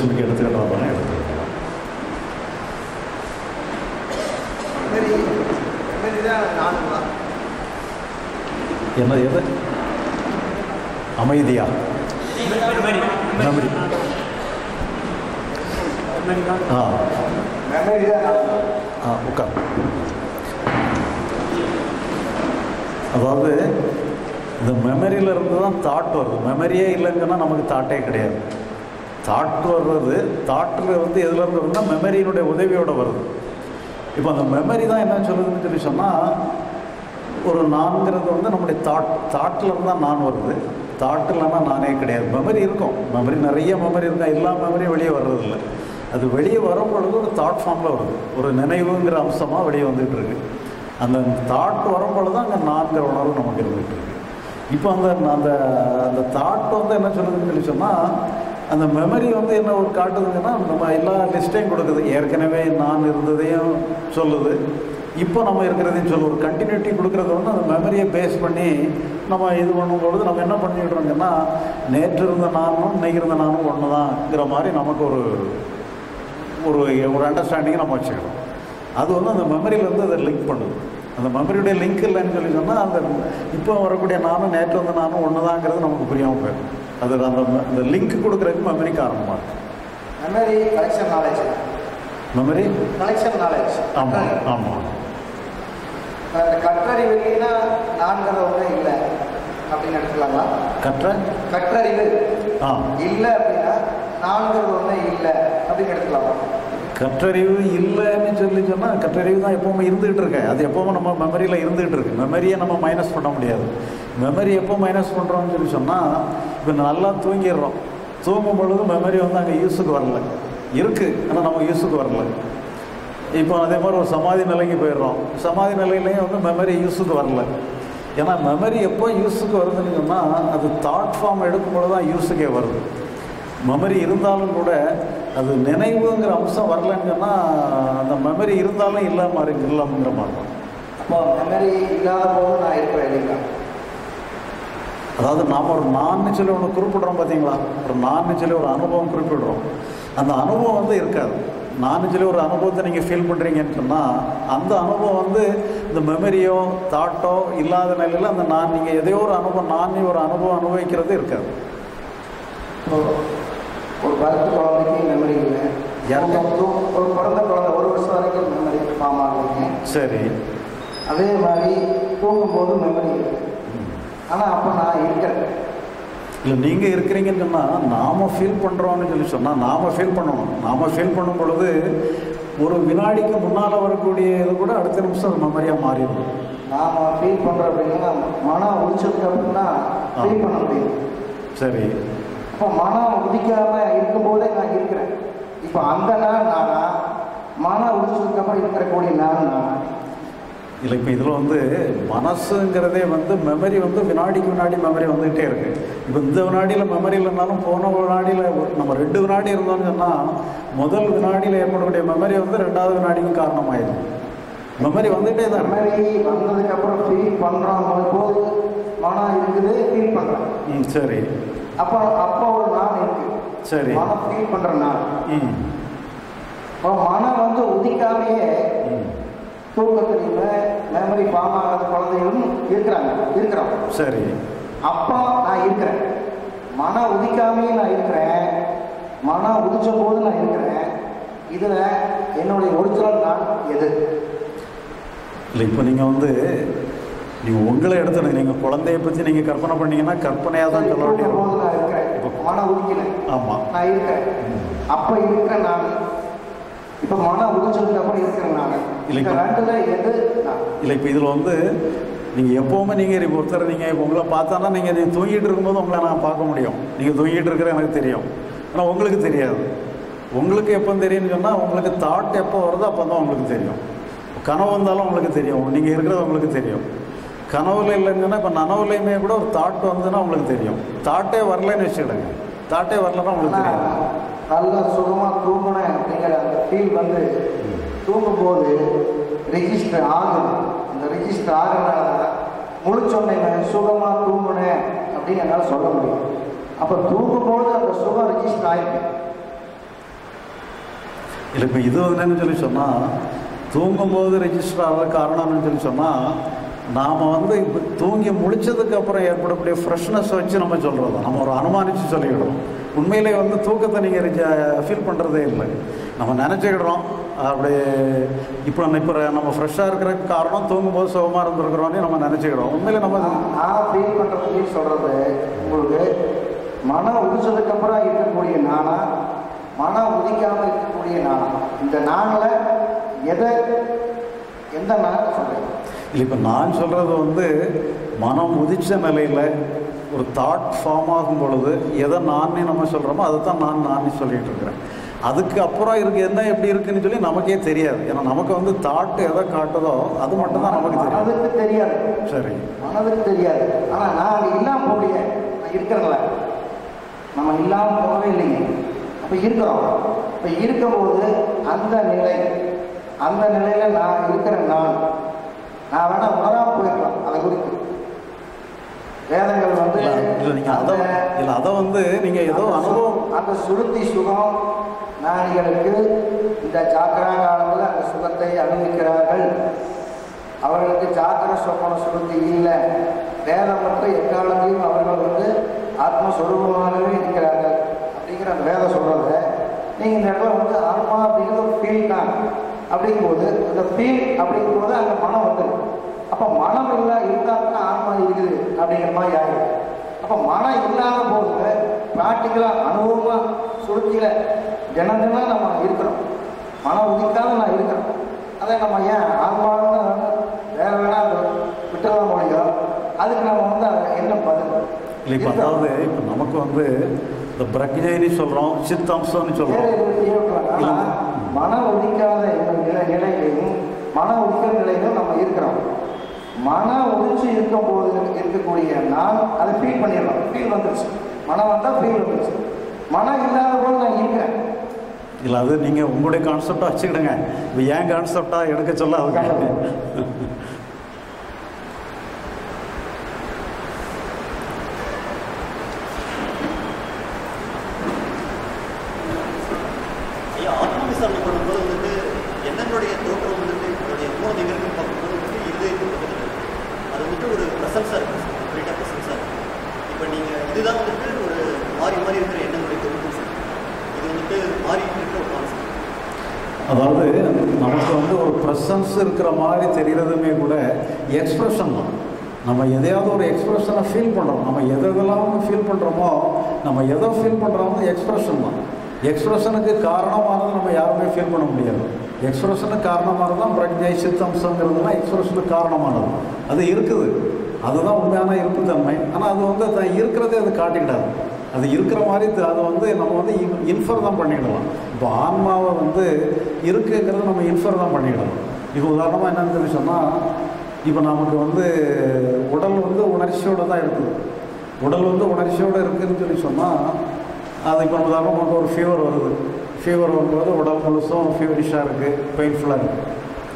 டிஸ்கஷனுக்கு எடுத்துக்கிட்டோம்னா எடுத்துக்கலாம் மாரி மாரி தான் நானும் தான் என்ன எது அமைதியா மெமரி ஆ மெமரி தான் நானும் ஆ உட்கார் அதாவது இந்த மெமரியில இருந்து தான் தாட் வருது மெமரியே இல்லைங்கன்னா நமக்கு தாட்டே கிடையாது தாட் வர்றது தாட்டில் வந்து எதுல இருந்து வருதுன்னா மெமரியினுடைய உதவியோட வருது இப்போ அந்த மெமரி தான் என்ன சொல்லுதுன்னு சொல்லி சொன்னால் ஒரு நான்கிறது வந்து நம்முடைய தாட் தாட்டில் இருந்து தான் நான் வருது தாட் இல்லைன்னா நானே கிடையாது மெமரி இருக்கும் மெமரி நிறைய மெமரி இருக்கும் எல்லா மெமரியும் வெளியே வர்றதில்ல அது வெளியே வரும் பொழுது ஒரு தாட் ஃபார்மில் வருது ஒரு நினைவுங்கிற அம்சமாக வெளியே வந்துகிட்டு இருக்கு அந்த தாட் வரும் பொழுது அங்கே நான்கிற உணர்வு நமக்கு இருந்துகிட்டு இருக்கு இப்போ அந்த அந்த அந்த தாட் வந்து என்ன சொல்லுதுன்னு சொல்லி சொன்னால் அந்த மெமரி வந்து என்ன ஒரு காட்டுதுங்கன்னா நம்ம எல்லா லிஸ்ட்டையும் கொடுக்குது ஏற்கனவே நான் இருந்ததையும் சொல்லுது இப்போ நம்ம இருக்கிறதையும் சொல்லுது ஒரு கண்டினியூட்டி கொடுக்குறது வந்து அந்த மெமரியை பேஸ் பண்ணி நம்ம இது பண்ணும்பொழுது நம்ம என்ன பண்ணிடுறோங்கன்னா நேற்று இருந்த நானும் இன்னைக்கு இருந்த நானும் ஒன்று தான்ங்கிற மாதிரி நமக்கு ஒரு ஒரு ஒரு அண்டர்ஸ்டாண்டிங்கை நம்ம வச்சுக்கிறோம் அது வந்து அந்த மெமரியிலேருந்து அதை லிங்க் பண்ணுது அந்த மெமரியுடைய லிங்க் இல்லைன்னு சொல்லி சொன்னால் அந்த இப்போ வரக்கூடிய நானும் நேற்று வந்து நானும் ஒன்று தாங்கிறது நமக்கு புரியாமல் போயிடும் அது அந்த அந்த லிங்க் கொடுக்குறதுக்கு மெமரி காரணமாக இருக்கு memory collection knowledge memory collection knowledge ஆமாம் ஆமாம் அந்த கற்றறிவு இல்லைன்னா நான்கிற ஒன்று இல்லை அப்படின்னு எடுத்துக்கலாங்களா கற்ற கற்றறிவு ஆ இல்லை அப்படின்னா நான்கிறது ஒன்று இல்லை அப்படின்னு எடுத்துக்கலாமா கற்றறிவு இல்லைன்னு சொல்லி சொன்னால் கற்றறிவு தான் எப்போவுமே இருந்துகிட்டு இருக்கு அது எப்போவுமே நம்ம மெமரியில் இருந்துகிட்டு இருக்கு மெமரியை நம்ம மைனஸ் பண்ண முடியாது மெமரி எப்போ மைனஸ் பண்ணுறோம்னு சொல்லி சொன்னால் இப்போ நல்லா தூங்கிடுறோம் தூங்கும் பொழுது மெமரி வந்து அங்கே யூஸுக்கு வரல இருக்குது ஆனால் நம்ம யூஸுக்கு வரல இப்போ அதே மாதிரி ஒரு சமாதி நிலைக்கு போயிடுறோம் சமாதி நிலையிலையும் வந்து மெமரி யூஸுக்கு வரல ஏன்னா மெமரி எப்போ யூஸுக்கு வருதுன்னு சொன்னால் அது தாட் ஃபார்ம் எடுக்கும்பொழுது தான் யூஸுக்கே வருது மெமரி இருந்தாலும் கூட அது நினைவுங்கிற அம்சம் வரலன்னு சொன்னால் அந்த மெமரி இருந்தாலும் இல்லை மாதிரி இல்லாமங்கிற மாதிரி தான் அப்போ மெமரி இல்லாத போது நான் இருப்பேன் இல்லைங்களா அதாவது நாம் ஒரு நான்னு சொல்லி ஒன்று குறிப்பிடுறோம் பார்த்தீங்களா ஒரு நான்னு சொல்லி ஒரு அனுபவம் குறிப்பிடுறோம் அந்த அனுபவம் வந்து இருக்காது நான் சொல்லி ஒரு அனுபவத்தை நீங்கள் ஃபீல் பண்ணுறீங்கன்னு சொன்னால் அந்த அனுபவம் வந்து இந்த மெமரியோ தாட்டோ இல்லாத நிலையில் அந்த நான் நீங்கள் எதையோ ஒரு அனுபவம் நான் ஒரு அனுபவம் அனுபவிக்கிறது இருக்காது இப்போ ஒரு பருத்து குழந்தைக்கு மெமரி இல்லை யாருக்கு? ஒரு ஒரு பிறந்த குழந்தை ஒரு வருஷம் வரைக்கும் மெமரி ஃபார்ம் ஆகுங்க சரி அதே மாதிரி தூங்கும்போது மெமரி ஆனால் அப்போ நான் இருக்கிறேன் இல்லை நீங்கள் இருக்கிறீங்கன்னு சொன்னால் நாம் ஃபீல் பண்ணுறோம்னு சொல்லி சொன்னால் நாம் ஃபீல் பண்ணணும் நாம் ஃபீல் பண்ணும் பொழுது ஒரு வினாடிக்கு முன்னால் வரக்கூடிய இது கூட அடுத்த நிமிஷம் அது மெமரியாக மாறிடும் நாம் ஃபீல் பண்ணுறோம் அப்படின்னா மனம் உதிச்சதுக்கு அப்புறம் தான் ஃபீல் பண்ண முடியும் சரி அப்போ மனம் உதிக்காம இருக்கும்போதே நான் இருக்கிறேன் இப்போ அந்த நாள் நானா மனம் உதிச்சதுக்கு அப்புறம் இருக்கக்கூடிய நாள் நானா இல்லை இப்போ இதில் வந்து மனசுங்கிறதே வந்து மெமரி வந்து வினாடிக்கு வினாடி மெமரி வந்துகிட்டே இருக்கு இப்போ இந்த வினாடியில் மெமரி இல்லைனாலும் போன வினாடியில் நம்ம ரெண்டு வினாடி இருந்தோம்னு சொன்னால் முதல் வினாடியில் ஏற்படக்கூடிய மெமரி வந்து ரெண்டாவது வினாடிக்கு காரணமாயிடும் மெமரி வந்துகிட்டே தான் இருக்கு. மெமரி வந்ததுக்கு அப்புறம் ஃபீல் பண்ணுறோம் போது மனம் இருக்குது ஃபீல் பண்ணுறேன் ம் சரி அப்போ அப்போ ஒரு நாள் இருக்கு சரி மனம் ஃபீல் பண்ணுற நாள் ம் இப்போ மனம் வந்து உதிக்காமையே ம் தூக்கத்துல மெமரி ஃபார்ம் ஆகாத குழந்தைகளும் இருக்கிறாங்க இருக்கிறோம் சரி அப்போ நான் இருக்கிறேன் மன உதிக்காமையே நான் இருக்கிறேன் மனம் உதிச்ச போது நான் இருக்கிறேன் இதில் என்னுடைய ஒரிஜினல் நான் எது இல்லை இப்போ நீங்கள் வந்து நீங்கள் உங்களை எடுத்துடுங்க நீங்கள் குழந்தைய பற்றி நீங்கள் கற்பனை பண்ணீங்கன்னா கற்பனையாக தான் சொல்ல தூங்கும் வேண்டியிருக்கும் போது நான் இருக்கிறேன் இப்போ- மன உதிக்கல ஆமாம் நான் இருக்கிறேன் அப்போ இருக்கிற நான் இப்போ மன உதிச்சதுக்கு அப்புறம் இருக்கிறேன் நான் இல்லை, இந்த இப்போ- ரெண்டுல எது நான் இல்லை இப்போ இதில் வந்து நீங்கள் எப்போவுமே நீங்கள் இப்போ ஒருத்தர் நீங்கள் இப்போ உங்களை பார்த்தானா நீங்கள் நீங்கள் தூங்கிட்டு இருக்கும்போது உங்களை நான் பார்க்க முடியும் நீங்கள் தூங்கிட்டு இருக்கிற எனக்கு தெரியும் ஆனால் உங்களுக்கு தெரியாது உங்களுக்கு எப்போ தெரியும்னு சொன்னால் உங்களுக்கு தாட் எப்போ வருதோ அப்போ தான் உங்களுக்கு தெரியும் கனவு வந்தாலும் உங்களுக்கு தெரியும் நீங்கள் இருக்கிறது உங்களுக்கு தெரியும் கனவுல இல்லைங்கன்னா இப்போ நனவுலையுமே கூட ஒரு தாட் வந்துன்னா உங்களுக்கு தெரியும் தாட்டே வரலன்னு வச்சுக்கிடுங்க தாட்டே வரலன்னா உங்களுக்கு ஆனா, தெரியாது நல்லா சுகமா தூங்கினேன் அப்படிங்கிற அந்த ஃபீல் வந்து தூங்கும்போது ரெஜிஸ்டர் ஆகுது அந்த ரெஜிஸ்டர் ஆகுறதுனால முழிச்சொன்னே சுகமா தூங்குனேன் அப்படின்னு என்னால் சொல்ல முடியும் அப்போ தூங்கும்போது அந்த சுகம் ரெஜிஸ்டர் ஆயிருக்கு இல்லை இப்போ இது வந்து என்னன்னு சொல்லி சொன்னால் தூங்கும்போது ரெஜிஸ்டர் ஆகிற காரணம்னு சொல்லி சொன்னால் நாம் வந்து இப்போ தூங்கி முழிச்சதுக்கு அப்புறம் ஏற்படக்கூடிய ஃப்ரெஷ்னஸ் வச்சு நம்ம சொல்கிறது நம்ம ஒரு அனுமானித்து சொல்லிக்கிடுறோம் உண்மையிலே வந்து தூக்கத்தை நீங்கள் ஃபீல் பண்ணுறதே இல்லை நம்ம நினச்சிக்கிடுறோம் அப்படி இப்போ இப்போ நம்ம ஃப்ரெஷ்ஷாக இருக்கிறதுக்கு காரணம் தூங்கும்போது சுகமாக இருந்திருக்கிறோன்னு நம்ம நினச்சிக்கிறோம் உண்மையிலே நம்ம நான் நான் ஃபீல் பண்ணுற ஃபீல் சொல்கிறது உங்களுக்கு மனம் உதிச்சதுக்கு அப்புறம் இருக்கக்கூடிய நானா மனம் உதிக்காமல் இருக்கக்கூடிய நானா இந்த நானில் எதை எந்த நான் சொல்கிறேன் இல்லை இப்போ நான் சொல்கிறது வந்து மனம் உதிச்ச நிலையில் ஒரு தாட் ஃபார்ம் ஆகும் பொழுது எதை நானே நம்ம சொல்கிறோமோ அதை தான் நான் நானே சொல்லிட்டு இருக்கிறேன் அதுக்கு அப்புறம் இருக்கு என்ன எப்படி இருக்குன்னு சொல்லி நமக்கே தெரியாது ஏன்னா நமக்கு வந்து தாட் எதை காட்டுதோ அது மட்டும் தான் நமக்கு தெரியும் மனதுக்கு தெரியாது சரி மனதுக்கு தெரியாது ஆனால் நான் அங்கே இல்லாமல் போகலையே நான் இருக்கிறேங்கள நம்ம இல்லாமல் போகவே இல்லைங்க அப்போ இருக்கிறோம் இப்போ இருக்கும்போது அந்த நிலை அந்த நிலையில் நான் இருக்கிற நான் நான் வேணா உணராம போயிருக்கலாம் அதை குறித்து வேதங்கள் வந்து இல்லை இல்லை நீங்கள் அதை அந்த- இல்லை அதை வந்து நீங்கள் ஏதோ அந்த அனுபவம் சு- அந்த சுருத்தி சுகம் ஞானிகளுக்கு இந்த ஜாக்கிரா காலத்தில் அந்த சுகத்தை அனுபவிக்கிறார்கள் அவர்களுக்கு ஜாக்கிர சொப்பன சுருத்தி இல்லை வேதமற்ற எக்காலத்தையும் அவர்கள் வந்து ஆத்மஸ்வரூபமாகவே இருக்கிறார்கள் அப்படிங்கிற அந்த வேதம் சொல்கிறத நீங்கள் இந்த இடத்துல வந்து ஆத்மா அப்படிங்கிற ஒரு ஃபீல் தான் அப்படிங்கும்போது அந்த ஃபீல் அப்படிங்கும்போது அங்கே மனம் வந்துடும் அப்போ மனம் இல்லை இருந்தால் தான் ஆத்மா இருக்குது அப்படிங்கிற மாதிரி ஆகிடும் அப்போ மனம் இல்லாத போது ப்ராக்டிக்கலாக அனுபவமாக சுருத்தியில் தினம் தினம் நம்ம இருக்கிறோம் மனம் உதிக்காத நான் இருக்கிறேன் அதை நம்ம ஏன் ஆத்மான்னு வேற வேணா விட்டுதான் முடியும் அதுக்கு நம்ம வந்து அதை என்ன பதில் இல்லை இப்போ அதாவது இப்போ நமக்கு வந்து இந்த பிரக்ஞைன்னு சொல்கிறோம் சித்தம்சம்னு வேற சொல்கிறோம் எதுவும் தேவைப்படல. ஆனா, மனம் உதிக்காத இந்த நிலை நிலையிலையும் மன உதிக்கிற நிலையிலும் நம்ம இருக்கிறோம் மன உதிச்சு இருக்கும் போது இருக்கக்கூடிய நான் அதை ஃபீல் பண்ணிடலாம் ஃபீல் வந்துருச்சு மனம் வந்தால் ஃபீல் வந்துருச்சு மனம் இல்லாத போது நான் இருக்கிறேன் இல்லை அது நீங்கள் உங்களுடைய கான்செப்டாக வச்சுக்கிடுங்க இப்போ ஏன் கான்செப்டாக எடுக்க சொல்ல அதுக்காக ஐயா ஆத்ம விசாரணை பண்ணும்போது வந்துட்டு எண்ணங்களுடைய தோற்றம் வந்துட்டு என்னுடைய மூலம் எங்க இருக்குன்னு பார்க்கும்போது வந்துட்டு இருதயத்துக்கு பக்கத்துல இருக்கு. அது வந்துட்டு ஒரு ப்ரெசன்ஸாக இருக்கு கம்ப்ளீட்டாக ப்ரெசன்ஸாக இருக்கு இப்போ நீங்கள் இதுதான் வந்துட்டு ஒரு மாறி மாறி இருக்கிற எண்ணங்களுடைய தொகுப்பு சொல்லுங்க இது வந்துட்டு மாறி இருக்கிற ஒரு கான்செப்ட் அதாவது நமக்கு வந்து ஒரு ப்ரெசன்ஸ் இருக்கிற மாதிரி தெரிகிறதுமே கூட எக்ஸ்பிரஷன் தான் நம்ம எதையாவது ஒரு எக்ஸ்பிரஷனை ஃபீல் பண்ணுறோம் நம்ம எது எதெல்லாம் ஃபீல் பண்ணுறோமோ நம்ம எதை ஃபீல் பண்ணுறோமோ எக்ஸ்பிரஷன் தான் எக்ஸ்பிரஷனுக்கு காரணமானது நம்ம யாருமே ஃபீல் பண்ண முடியாது எக்ஸ்பிரஷனுக்கு காரணமானது தான் பிரக்ஞை சித்தம்சங்கிறதுலாம் எக்ஸ்பிரஷனுக்கு காரணமானது அது இருக்குது அதுதான் உண்மையான இருப்புத்தன்மை ஆனால் அது வந்து அது இருக்கிறதே அது காட்டிக்கிடாது அது இருக்கிற மாதிரி தெ- அதை வந்து நம்ம வந்து இன்ஃபர் தான் பண்ணிக்கிடலாம் இப்போ ஆன்மாவை வந்து இருக்குங்கிறத நம்ம இன்ஃபர் தான் பண்ணிக்கிடலாம் இப்போ உதாரணமாக என்னன்னு சொல்லி சொன்னால் இப்போ நமக்கு வந்து உடல் வந்து உணர்ச்சியோடு தான் இருக்குது உடல் வந்து உணர்ச்சியோடு இருக்குதுன்னு சொல்லி சொன்னால் அது இப்போ உதாரணமாக நமக்கு ஒரு ஃபீவர் வருது ஃபீவர் வரும்போது உடல் முழுசும் ஃபீவரிஷாக இருக்குது பெயின்ஃபுல்லாக இருக்குது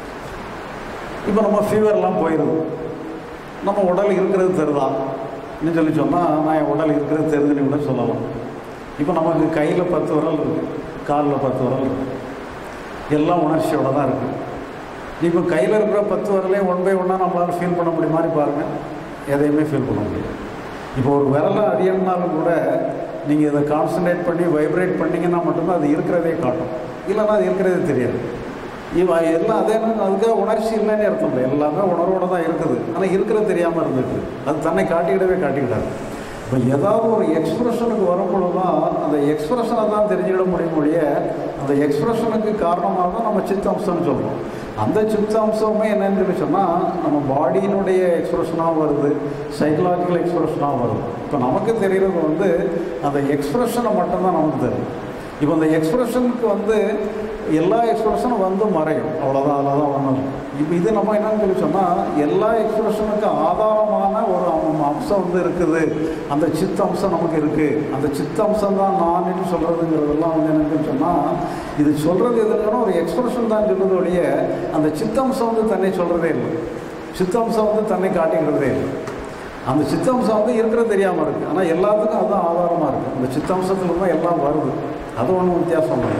இப்போ நம்ம ஃபீவர்லாம் போயிடுது நம்ம உடல் இருக்கிறது தெரிதான் இன்னும் சொல்லி சொன்னால் நான் என் உடல் இருக்கிறது தெரிஞ்சுன்னு கூட சொல்லலாம் இப்போ நமக்கு கையில் பத்து விரல் இருக்குது காலில் பத்து விரல் இருக்குது எல்லாம் உணர்ச்சியோட தான் இருக்குது இப்போ கையில் இருக்கிற பத்து விரலையும் ஒன் பை ஒன்னாக நம்மளால் ஃபீல் பண்ண முடியும் மாதிரி பாருங்கள் எதையுமே ஃபீல் பண்ண முடியும் இப்போ ஒரு விரலை அறியணுனாலும் கூட நீங்கள் இதை கான்சன்ட்ரேட் பண்ணி வைப்ரேட் பண்ணீங்கன்னா மட்டும்தான் அது இருக்கிறதே காட்டும் இல்லைன்னா அது இருக்கிறதே தெரியாது இவன் எல்லாம் அதே மாதிரி அதுக்காக உணர்ச்சி இல்லைன்னு அர்த்தம் இல்லை எல்லாமே உணர்வோட தான் இருக்குது ஆனால் இருக்கிறது தெரியாமல் இருந்துட்டு அது தன்னை காட்டிக்கிடவே காட்டிக்கிடாது இப்போ ஏதாவது ஒரு எக்ஸ்பிரஷனுக்கு வரும்பொழுது தான் அந்த எக்ஸ்பிரஷனை தான் தெரிஞ்சுக்கிட முடியும் ஒழிய அந்த எக்ஸ்பிரஷனுக்கு காரணமாக தான் நம்ம சித்தம்சம்னு சொல்கிறோம் அந்த சித்தம்சமே என்னன்னு சொல்லி சொன்னால் நம்ம பாடியினுடைய எக்ஸ்பிரஷனாக வருது சைக்கலாஜிக்கல் எக்ஸ்பிரஷனாக வருது இப்போ நமக்கு தெரிகிறது வந்து அந்த எக்ஸ்பிரஷனை மட்டும்தான் நமக்கு தெரியும் இப்போ அந்த எக்ஸ்பிரஷனுக்கு வந்து எல்லா எக்ஸ்பிரஷனும் வந்து மறையும் அவ்வளோதான் அதில் தான் ஒன்றும் இப்போ இது நம்ம என்னன்னு சொல்லி சொன்னால் எல்லா எக்ஸ்பிரஷனுக்கு ஆதாரமான ஒரு அம்~ அம்சம் வந்து இருக்குது அந்த சித்த அம்சம் நமக்கு இருக்குது அந்த சித்த அம்சம் தான் நான் சொல்கிறதுங்கிறதெல்லாம் வந்து என்னன்னு சொன்னால் இது சொல்கிறது எதுக்குன்னா ஒரு எக்ஸ்பிரஷன் தான் சொல்கிறது ஒழிய அந்த சித்தம்சம் வந்து தன்னை சொல்கிறதே இல்லை சித்தம்சம் வந்து தன்னை காட்டிக்கிறதே இல்லை அந்த சித்தம்சம் வந்து இருக்கிறது தெரியாமல் இருக்குது ஆனால் எல்லாத்துக்கும் அதுதான் ஆதாரமாக இருக்குது அந்த சித்தம்சத்துல தான் எல்லாம் வருது அது ஒன்றும் வித்தியாசம் இல்லை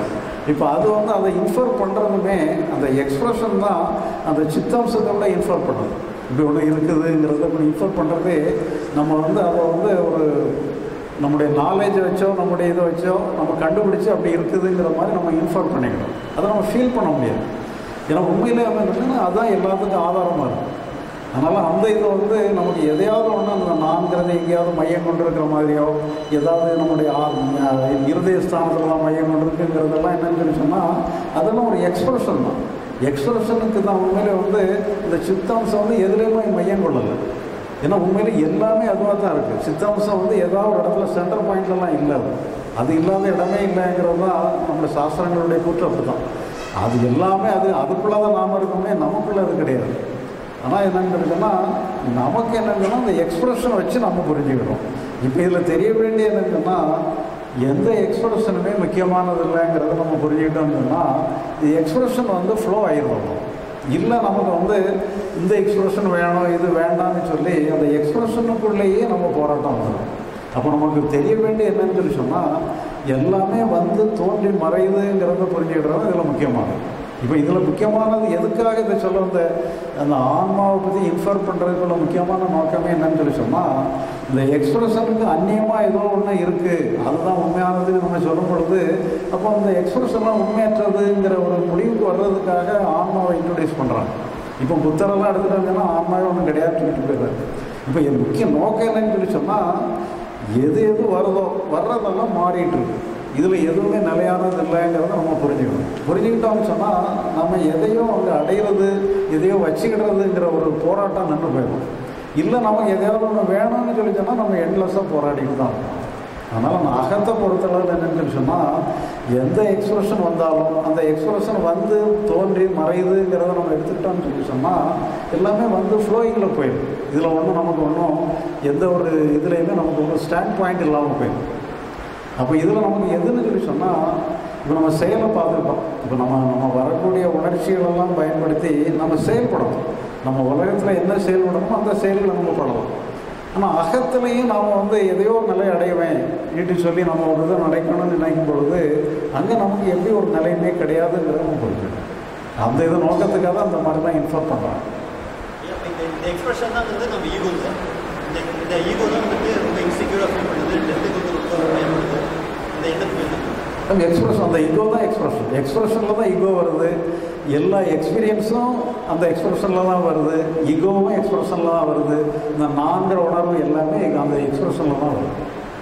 இப்போ அது வந்து அதை இன்ஃபர் பண்ணுறதுமே அந்த எக்ஸ்பிரஷன் தான் அந்த சித்தாம்சத்தோட இன்ஃபர் பண்ணுது இப்படி ஒன்று இருக்குதுங்கிறத இப்படி இன்ஃபர் பண்ணுறதே நம்ம வந்து அதை வந்து ஒரு நம்முடைய நாலேஜை வச்சோ நம்முடைய இதை வச்சோ நம்ம கண்டுபிடிச்சு அப்படி இருக்குதுங்கிற மாதிரி நம்ம இன்ஃபார்ம் பண்ணிக்கணும் அதை நம்ம ஃபீல் பண்ண முடியாது ஏன்னா உண்மையிலே அவன் என்னன்னா அதுதான் எல்லாத்துக்கும் ஆதாரமாக இருக்கும் அதனால் அந்த இதை வந்து நமக்கு எதையாவது ஒன்று அந்த நான்கிறது எங்கேயாவது மையம் கொண்டு இருக்கிற மாதிரியோ ஏதாவது நம்முடைய ஆ- இருதய ஸ்தானத்தில் தான் மையம் கொண்டு இருக்குங்கிறதெல்லாம் என்னன்னு சொல்லி சொன்னால் அதெல்லாம் ஒரு எக்ஸ்பிரஷன் தான் எக்ஸ்பிரஷனுக்கு தான் உண்மையிலே வந்து இந்த சித்தாம்சம் வந்து எதுலேயுமே மையம் கொள்ளலை ஏன்னா உண்மையிலே எல்லாமே அதுவாக தான் இருக்குது சித்தாம்சம் வந்து ஏதாவது ஒரு இடத்துல சென்டர் பாயிண்ட்லலாம் இல்லை அது. அது இல்லாத இடமே இல்லைங்கிறது தான் நம்முடைய சாஸ்திரங்களுடைய கூற்று அப்படி தான் அது எல்லாமே அது அதுக்குள்ளே தான் நாம் இருக்கோமே நமக்குள்ளே அது கிடையாது ஆனால் என்னன்னு இருக்குன்னா நமக்கு என்னங்கன்னா அந்த எக்ஸ்பிரஷனை வச்சு நம்ம புரிஞ்சுக்கிறோம் இப்போ இதில் தெரிய வேண்டிய என்னன்னா எந்த எக்ஸ்பிரஷனுமே முக்கியமானது இல்லைங்கிறத நம்ம புரிஞ்சுக்கிட்டோம்னு சொன்னால் இந்த எக்ஸ்பிரஷன் வந்து ஃப்ளோ ஆயிடும் இல்லை நமக்கு வந்து இந்த எக்ஸ்பிரஷன் வேணும் இது வேண்டாம்னு சொல்லி அந்த எக்ஸ்பிரஷனுக்குள்ளேயே நம்ம போராட்டம் வந்துடும் அப்போ நமக்கு தெரிய வேண்டிய என்னன்னு சொல்லி சொன்னால் எல்லாமே வந்து தோன்றி மறையுதுங்கிறத புரிஞ்சுக்கிட்டது இதில் முக்கியமானது இப்போ இதில் முக்கியமானது எதுக்காக இதை சொல்ல வந்த அந்த ஆன்மாவை பற்றி இன்ஃபர் பண்ணுறதுக்குள்ள முக்கியமான நோக்கமே என்னன்னு சொல்லி சொன்னால் இந்த எக்ஸ்பிரஷனுக்கு அந்நியமாக ஏதோ ஒன்று இருக்குது அதுதான் உண்மையானதுன்னு நம்ம சொல்லும் பொழுது அப்போ அந்த எக்ஸ்பிரஷன்லாம் உண்மையற்றதுங்கிற ஒரு முடிவுக்கு வர்றதுக்காக ஆன்மாவை இன்ட்ரடியூஸ் பண்ணுறாங்க இப்போ புத்தரெல்லாம் எடுத்துட்டாங்கன்னா ஆன்மாவே ஒன்றும் கிடையாது சொல்லிட்டு போயிடுறாரு இப்போ என் முக்கிய நோக்கம் என்னன்னு சொல்லி சொன்னால் எது எது வருதோ வர்றதெல்லாம் மாறிட்டு இருக்கு இதில் எதுவுமே நிலையானது இல்லைங்கிறத நம்ம புரிஞ்சுக்கணும் புரிஞ்சுக்கிட்டோம்னு சொன்னால் நம்ம எதையும் அங்கே அடையிறது எதையோ வச்சுக்கிடுறதுங்கிற ஒரு போராட்டம் நின்று போயிடும் இல்லை நமக்கு எதையாவது ஒன்று வேணும்னு சொல்லி சொன்னால் நம்ம எண்ட்லெஸ்ஸாக போராடிட்டு தான் இருக்கோம் அதனால் அந்த அகத்தை பொறுத்தளவில் என்னன்னு சொல்லி சொன்னால் எந்த எக்ஸ்பிரஷன் வந்தாலும் அந்த எக்ஸ்பிரஷன் வந்து தோன்றி மறையுதுங்கிறத நம்ம எடுத்துக்கிட்டோம்னு சொல்லி சொன்னால் எல்லாமே வந்து ஃப்ளோயிங்கில் போயிடும் இதில் ஒன்றும் நமக்கு ஒன்றும் எந்த ஒரு இதுலேயுமே நமக்கு ஒரு ஸ்டாண்ட் பாயிண்ட் இல்லாமல் போயிடும் அப்போ இதில் நமக்கு எதுன்னு சொல்லி சொன்னால் இப்போ நம்ம செயலை பார்த்துருக்கோம் இப்போ நம்ம நம்ம வரக்கூடிய உணர்ச்சிகளெல்லாம் பயன்படுத்தி நம்ம செயல்படணும் நம்ம உலகத்தில் என்ன செயல்படணுமோ அந்த செயல்களை நம்ம படலாம் ஆனால் அகத்திலையும் நாம் வந்து எதையோ ஒரு நிலை அடைவேன் நீட்டு சொல்லி நம்ம ஒரு இதை நடக்கணும்னு நினைக்கும் பொழுது அங்கே நமக்கு எப்படி ஒரு நிலையுமே கிடையாதுங்கிறத நம்ம புரிஞ்சுக்கணும் அந்த இது நோக்கத்துக்காக அந்த மாதிரி தான் இன்ஃபார்ம் பண்ணுறாங்க அப்ப இந்த இந்த எக்ஸ்பிரஷன் தான் வந்து நம்ம ஈகோ சார் இந்த இந்த ஈகோ தான் வந்து ரொம்ப இன்செக்யூராக ஃபீல் பண்ணுது டெத்துக்கு வந்து ரொம்ப பயப்படுது இந்த எண்ணத்துக்கு அந்த எக்ஸ்பிரஷன் அந்த ஈகோ தான் எக்ஸ்பிரஷன் எக்ஸ்பிரஷனில் தான் ஈகோ வருது எல்லா எக்ஸ்பீரியன்ஸும் அந்த எக்ஸ்பிரஷனில் தான் வருது ஈகோவும் எக்ஸ்பிரஷனில் தான் வருது இந்த நான்கிற உணர்வு எல்லாமே அந்த எக்ஸ்பிரஷனில் தான் வருது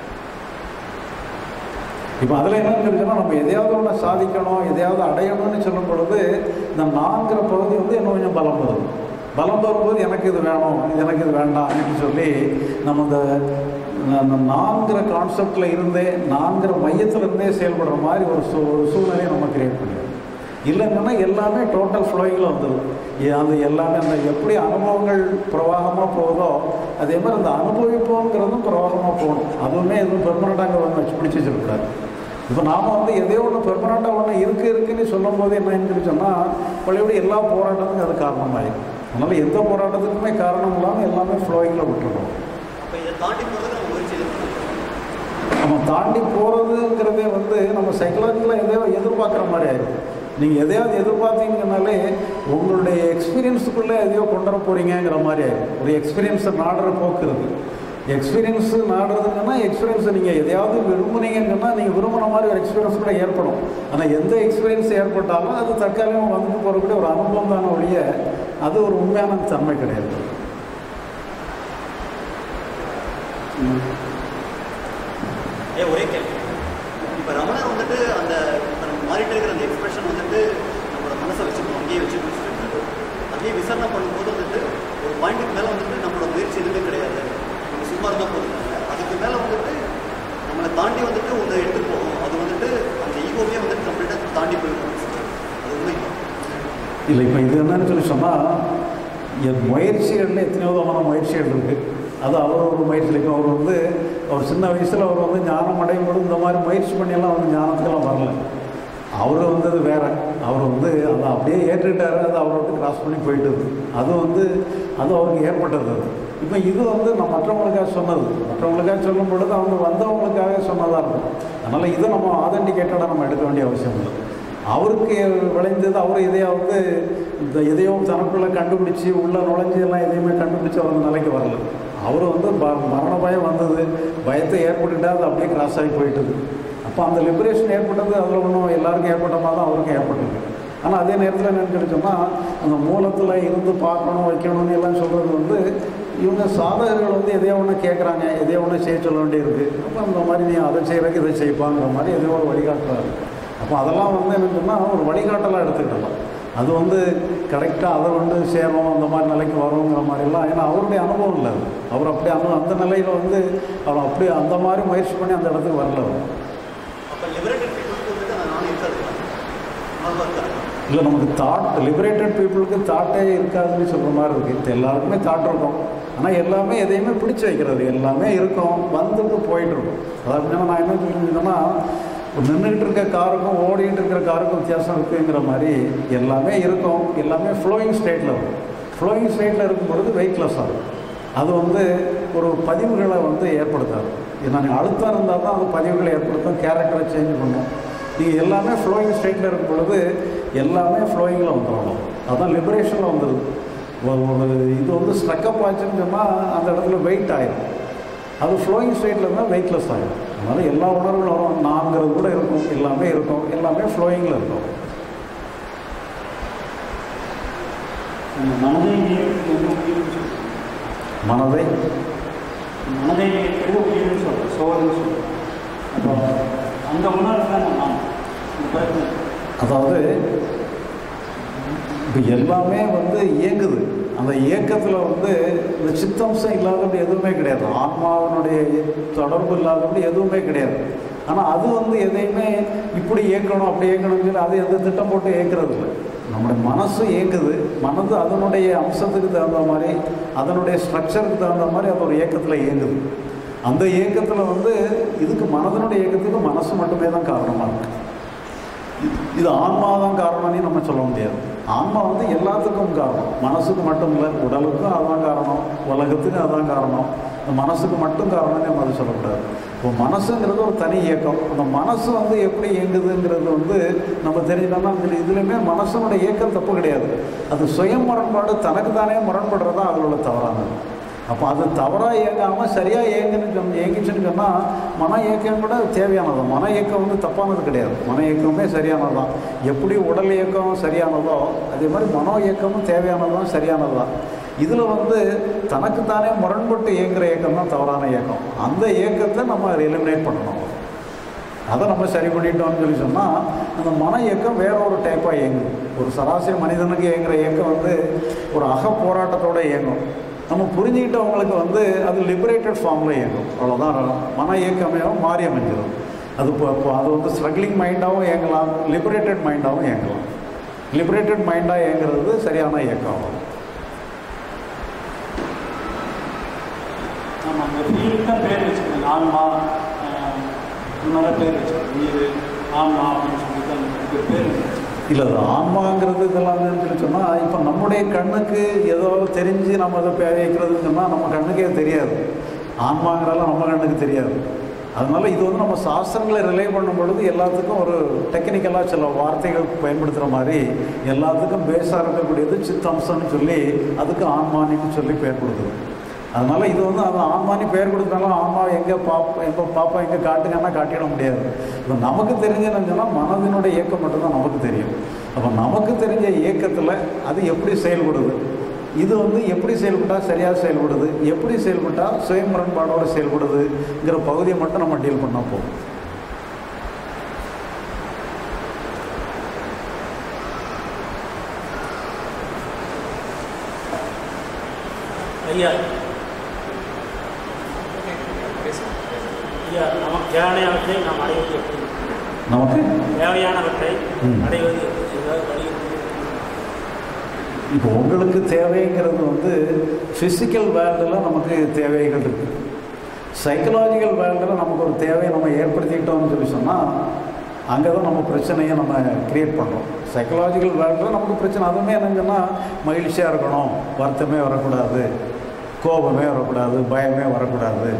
இப்போ அதில் என்னன்னு இருக்குன்னா நம்ம எதையாவது ஒன்று சாதிக்கணும் எதையாவது அடையணும்னு சொல்லும் பொழுது இந்த நான்கிற பகுதி வந்து இன்னும் கொஞ்சம் பலம் வரும் பலம் வரும்போது எனக்கு இது வேணும் இது எனக்கு இது வேண்டாம் அப்படின்னு சொல்லி நம்ம இந்த அந்த நான்கிற கான்செப்டில் இருந்தே நான்கிற மையத்தில் இருந்தே செயல்படுற மாதிரி ஒரு சூ ஒரு சூழ்நிலையை நம்ம கிரியேட் பண்ணிடுறோம் இல்லைன்னா எல்லாமே டோட்டல் ஃப்ளோயிங்கில் வந்துடும் ஏ- அந்த எல்லாமே அந்த எப்படி அனுபவங்கள் பிரவாகமாக போகுதோ அதே மாதிரி அந்த அனுபவிப்போங்கிறதும் பிரவாகமாக போகணும் அதுவுமே எதுவும் பெர்மனண்டாக வந்து வச்சு பிடிச்சி வச்சிருக்கூடாது இப்போ நாம் வந்து எதையோ ஒன்று பெர்மனண்டாக ஒன்று இருக்கு இருக்குன்னு சொல்லும் போது என்னன்னு சொல்லி சொன்னால் பழையபடி எல்லா போராட்டத்துக்கும் அது காரணமாயிடும் அதனால் எந்த போராட்டத்துக்குமே காரணம் இல்லாமல் எல்லாமே ஃப்ளோயிங்கில் விட்டுருக்கோம் அப்போ இதை தாண்டி போகிறது நம்ம முயற்சி எடுக்கணும் நம்ம தாண்டி போகிறதுங்கிறதே வந்து நம்ம சைக்கலாஜிக்கலாக எதையோ எதிர்பார்க்குற மாதிரி ஆயிடும் நீங்கள் எதையாவது எதிர்பார்த்தீங்கனாலே உங்களுடைய எக்ஸ்பீரியன்ஸுக்குள்ளே எதையோ கொண்டு வர போகிறீங்கிற மாதிரி ஆயிடும் ஒரு எக்ஸ்பீரியன்ஸை நாடுற போக்கு இருக்குது எக்ஸ்பீரியன்ஸு நாடுறதுங்கன்னா எக்ஸ்பீரியன்ஸை நீங்கள் எதையாவது விரும்புனீங்கன்னா நீங்கள் விரும்பின மாதிரி ஒரு எக்ஸ்பீரியன்ஸ் கூட ஏற்படும் ஆனால் எந்த எக்ஸ்பீரியன்ஸ் ஏற்பட்டாலும் அது தற்காலிகமாக வந்துட்டு போகக்கூடிய ஒரு அனுபவம் தானே ஒழிய அது ஒரு உண்மையான தன்மை கிடையாது ஏ ஒரே கேள்வி இப்போ ரமணர் வந்துட்டு அந்த இப்ப நம்ம மாறிட்டு இருக்கிற அந்த எக்ஸ்பிரஷன் வந்துட்டு நம்மளோட மனசை வச்சுக்கணும் அங்கேயே வச்சு பிடிச்சிட்டு அங்கேயே விசாரணை பண்ணும்போது வந்துட்டு ஒரு பாயிண்ட்டுக்கு மேலே வந்துட்டு நம்மளோட முயற்சி எதுவுமே கிடையாது நம்ம சும்மா இருந்தால் போதும் அதுக்கு மேலே வந்துட்டு நம்மளை தாண்டி வந்துட்டு ஒன்று எடுத்து போகும் அது வந்துட்டு அந்த ஈகோவே வந்துட்டு கம்ப்ளீட்டாக தாண்டி போயிடும் அது உண்மை இல்லை இப்போ இது என்னன்னு சொல்லி சொன்னால் என் முயற்சிகளில் எத்தனையோ விதமான முயற்சிகள் இருக்குது அது அவர் ஒரு முயற்சி இப்போ அவர் வந்து அவர் சின்ன வயசில் அவர் வந்து ஞானம் அடையும் பொழுது இந்த மாதிரி முயற்சி பண்ணியெல்லாம் வந்து ஞானத்துக்கெல்லாம் வரல அவர் வந்தது வேற அவர் வந்து அதை அப்படியே ஏற்றுக்கிட்டாரு அது அவரை விட்டு கிராஸ் பண்ணி போயிட்டுது அது வந்து அது அவருக்கு ஏற்பட்டது அது இப்போ இது வந்து நான் மற்றவங்களுக்காக சொன்னது மற்றவங்களுக்காக சொல்லும் பொழுது அவங்க வந்தவங்களுக்காக சொன்னதாக இருக்கும் அதனால் இதை நம்ம ஆதென்டிகேட்டடாக நம்ம எடுக்க வேண்டிய அவசியம் இல்லை அவருக்கு விளைந்தது அவர் இதையா வந்து இந்த எதையோ தனக்குள்ளே கண்டுபிடிச்சி உள்ளே நுழைஞ்சு எல்லாம் எதையுமே கண்டுபிடிச்சி அவர் அந்த நிலைக்கு வரல அவர் வந்து ப மரண பயம் வந்தது பயத்தை ஏற்பட்டுட்டா அது அப்படியே கிராஸ் ஆகி போயிட்டுது அப்போ அந்த லிபரேஷன் ஏற்பட்டது அதில் ஒன்றும் எல்லாருக்கும் ஏற்பட்ட மாதிரி தான் அவருக்கும் ஏற்பட்டது ஆனால் அதே நேரத்தில் என்னன்னு சொன்னால் அந்த மூலத்தில் இருந்து பார்க்கணும் வைக்கணும்னு எல்லாம் சொல்கிறது வந்து இவங்க சாதகர்கள் வந்து எதையோ ஒன்று கேட்குறாங்க எதையோ ஒன்று செய்ய சொல்ல வேண்டியிருக்கு அப்போ இந்த மாதிரி நீ அதை செய்கிறக்கு இதை செய்ப்பாங்கிற மாதிரி எதையோ ஒரு வழிகாட்டுறாரு அப்போ அதெல்லாம் வந்து என்ன சொன்னால் ஒரு வழிகாட்டலாக எடுத்துக்கலாம் அது வந்து கரெக்டாக அதை வந்து சேரும் அந்த மாதிரி நிலைக்கு வருங்கிற மாதிரிலாம் ஏன்னா அவருடைய அனுபவம் இல்லை அது அவர் அப்படி அனு அந்த நிலையில் வந்து அவர் அப்படி அந்த மாதிரி முயற்சி பண்ணி அந்த இடத்துக்கு வரல அவர் அப்போ லிபரேட்டட் பீப்புளுக்கு வந்துட்டு அந்த நான் இருக்காது உணர்வாக இருக்காது இல்லை நமக்கு தாட் லிபரேட்டட் பீப்புளுக்கு தாட்டே இருக்காதுன்னு சொல்கிற மாதிரி இருக்குது இது எல்லாருக்குமே தாட் இருக்கும் ஆனால் எல்லாமே எதையுமே பிடிச்சி வைக்கிறது எல்லாமே இருக்கும் வந்துட்டு போயிட்டு இருக்கும் அதாவது நான் என்ன சொல்லியிருந்தேன்னா நின்றுட்டு இருக்க காருக்கும் ஓடிட்டு இருக்கிற காருக்கும் வித்தியாசம் இருக்குங்கிற மாதிரி எல்லாமே இருக்கும் எல்லாமே ஃப்ளோயிங் ஸ்டேட்டில் இருக்கும் ஃப்ளோயிங் ஸ்டேட்டில் இருக்கும் பொழுது வெயிட்லெஸ்ஸாக இருக்கும் அது வந்து ஒரு பதிவுகளை வந்து ஏற்படுத்தாது நான் அழுத்தம் இருந்தால் தான் அது பதிவுகளை ஏற்படுத்தும் கேரக்டரை சேஞ்ச் பண்ணும் நீங்கள் எல்லாமே ஃப்ளோயிங் ஸ்டேட்டில் இருக்கும் பொழுது எல்லாமே ஃப்ளோயிங்கில் வந்துடும் அதான் லிபரேஷனில் வந்துடுது ஒரு ஒரு இது வந்து ஸ்ட்ரக்கப் ஆச்சுன்னு சொன்னால் அந்த இடத்துல வெயிட் ஆயிடும் அது ஃப்ளோயிங் ஸ்டேட்டில் இருந்தால் வெயிட்லெஸ் ஆகிடும் அதனால் எல்லா உணர்வுகளும் வரும் நான்கிறது கூட இருக்கும் எல்லாமே இருக்கும் எல்லாமே ஃப்ளோயிங்கில் இருக்கும் அந்த மனதை நியமிக்கிறது வந்து உயிர்னு சொல்றோம் மனதை மனதை நியமிக்கிறது உயிர்னு சொல்கிறோம் சோதனை சொல்கிறோம் அப்போ அந்த உணர்வு தான் நான் இந்த கருத்து அதாவது இப்போ எல்லாமே வந்து இயங்குது அந்த இயக்கத்தில் வந்து இந்த சித்தம்சம் இல்லாதபடி எதுவுமே கிடையாது ஆன்மாவினுடைய தொடர்பு இல்லாதபடி எதுவுமே கிடையாது ஆனால் அது வந்து எதையுமே இப்படி இயக்கணும் அப்படி இயக்கணும்னு சொல்லி அது எந்த திட்டம் போட்டு இயக்கிறது இல்லை நம்முடைய மனசு இயங்குது மனது அதனுடைய அம்சத்துக்கு தகுந்த மாதிரி அதனுடைய ஸ்ட்ரக்சருக்கு தகுந்த மாதிரி அது ஒரு இயக்கத்தில் இயங்குது அந்த இயக்கத்தில் வந்து இதுக்கு மனதனுடைய இயக்கத்துக்கு மனசு மட்டுமே தான் காரணமாக இருக்குது இது ஆன்மா தான் காரணம்னு நம்ம சொல்ல முடியாது ஆன்மா வந்து எல்லாத்துக்கும் காரணம் மனசுக்கு மட்டும் இல்லை உடலுக்கும் அதான் காரணம் உலகத்துக்கும் அதான் காரணம் இந்த மனசுக்கு மட்டும் காரணம்னு நம்ம அதை சொல்லக்கூடாது இப்போ மனசுங்கிறது ஒரு தனி இயக்கம் அந்த மனசு வந்து எப்படி இயங்குதுங்கிறது வந்து நம்ம தெரிஞ்சுக்கணும்னா இந்த இதுலையுமே மனசனுடைய இயக்கம் தப்பு கிடையாது அது சுய முரண்பாடு தனக்கு தானே முரண்படுறது தான் அதில் உள்ள தவறானது அப்போ அது தவறாக இயங்காமல் சரியாக இயங்குன்னு சொன்ன இயங்கிச்சுன்னு சொன்னால் மன இயக்கம் கூட தேவையானது மன இயக்கம் வந்து தப்பானது கிடையாது மன இயக்கமே சரியானது தான் எப்படி உடல் இயக்கம் சரியானதோ அதே மாதிரி மனோ இயக்கமும் தேவையானது தான் சரியானது தான் இதில் வந்து தனக்குத்தானே முரண்பட்டு இயங்குகிற இயக்கம் தான் தவறான இயக்கம் அந்த இயக்கத்தை நம்ம எலிமினேட் பண்ணணும் அதை நம்ம சரி பண்ணிட்டோம்னு சொல்லி சொன்னால் அந்த மன இயக்கம் வேற ஒரு டைப்பாக இயங்கும் ஒரு சராசரி மனிதனுக்கு இயங்குகிற இயக்கம் வந்து ஒரு அக போராட்டத்தோடு இயங்கும் நம்ம புரிஞ்சுக்கிட்டவங்களுக்கு வந்து அது லிபரேட்டட் ஃபார்மில் இயங்கும் அவ்வளோதான் மன இயக்கமே மாறி அமைஞ்சிடும் அது இப்போ இப்போ அது வந்து ஸ்ட்ரகிளிங் மைண்டாகவும் இயங்கலாம் லிபரேட்டட் மைண்டாகவும் இயங்கலாம் லிபரேட்டட் மைண்டாக இயங்குறது சரியான இயக்கம் ஆகும் நம்ம அந்த ஃபீலுக்கு தான் பேர் வச்சுக்கணும் ஆன்மா ஆஹ், இந்த மாதிரி பேர் வச்சுக்கணும் உயிர் ஆன்மா அப்படின்னு சொல்லிட்டு அந்த பேர் வச்சுக்கணும் இல்லை அது ஆன்மாங்கிறது இதெல்லாம் என்னன்னு சொல்லி சொன்னால் இப்போ நம்முடைய கண்ணுக்கு ஏதோ தெரிஞ்சு நம்ம அதை பேசிக்கிறதுன்னு சொன்னால் நம்ம கண்ணுக்கே தெரியாது ஆன்மாங்கிறதெல்லாம் நம்ம கண்ணுக்கு தெரியாது அதனால இது வந்து நம்ம சாஸ்திரங்களை ரிலே பண்ணும் பொழுது எல்லாத்துக்கும் ஒரு டெக்னிக்கலாக சில வார்த்தைகள் பயன்படுத்துகிற மாதிரி எல்லாத்துக்கும் பேஸாக இருக்கக்கூடியது சித்தம்சம்னு சொல்லி அதுக்கு ஆன்மானின்னு சொல்லி பேர் கொடுக்குது அதனால இது வந்து அந்த ஆன்மானி பேர் கொடுத்தாலும் ஆன்மா எங்கே பாப்பா எப்போ பாப்பா எங்கே காட்டுங்கன்னா காட்டிட முடியாது இப்போ நமக்கு தெரிஞ்சதுன்னு சொன்னால் மனதினுடைய இயக்கம் மட்டும்தான் நமக்கு தெரியும் அப்போ நமக்கு தெரிஞ்ச இயக்கத்தில் அது எப்படி செயல்படுது இது வந்து எப்படி செயல்பட்டால் சரியாக செயல்படுது எப்படி செயல்பட்டால் சுய முரண்பாடோடு செயல்படுதுங்கிற பகுதியை மட்டும் நம்ம டீல் பண்ணால் போதும் ஐயா ஐயா நமக்கு தேவையானவற்றை நாம் அடைவது எப்படி நமக்கு தேவையானவற்றை ம். அடைவது ஏதாவது வழி இருக்கு? இப்போ உங்களுக்கு தேவைங்கிறது வந்து ஃபிசிக்கல் வேர்ல்டில் நமக்கு தேவைகள் இருக்குது சைக்கலாஜிக்கல் வேர்ல்டில் நமக்கு ஒரு தேவையை நம்ம ஏற்படுத்திக்கிட்டோம்னு சொல்லி சொன்னால் அங்கே தான் நம்ம பிரச்சனையை நம்ம க்ரியேட் பண்ணுறோம் சைக்கலாஜிக்கல் வேர்ல்டில் நமக்கு பிரச்சனை அதுவுமே என்னன்னு சொன்னால் மகிழ்ச்சியாக இருக்கணும் வருத்தமே வரக்கூடாது கோபமே வரக்கூடாது பயமே வரக்கூடாது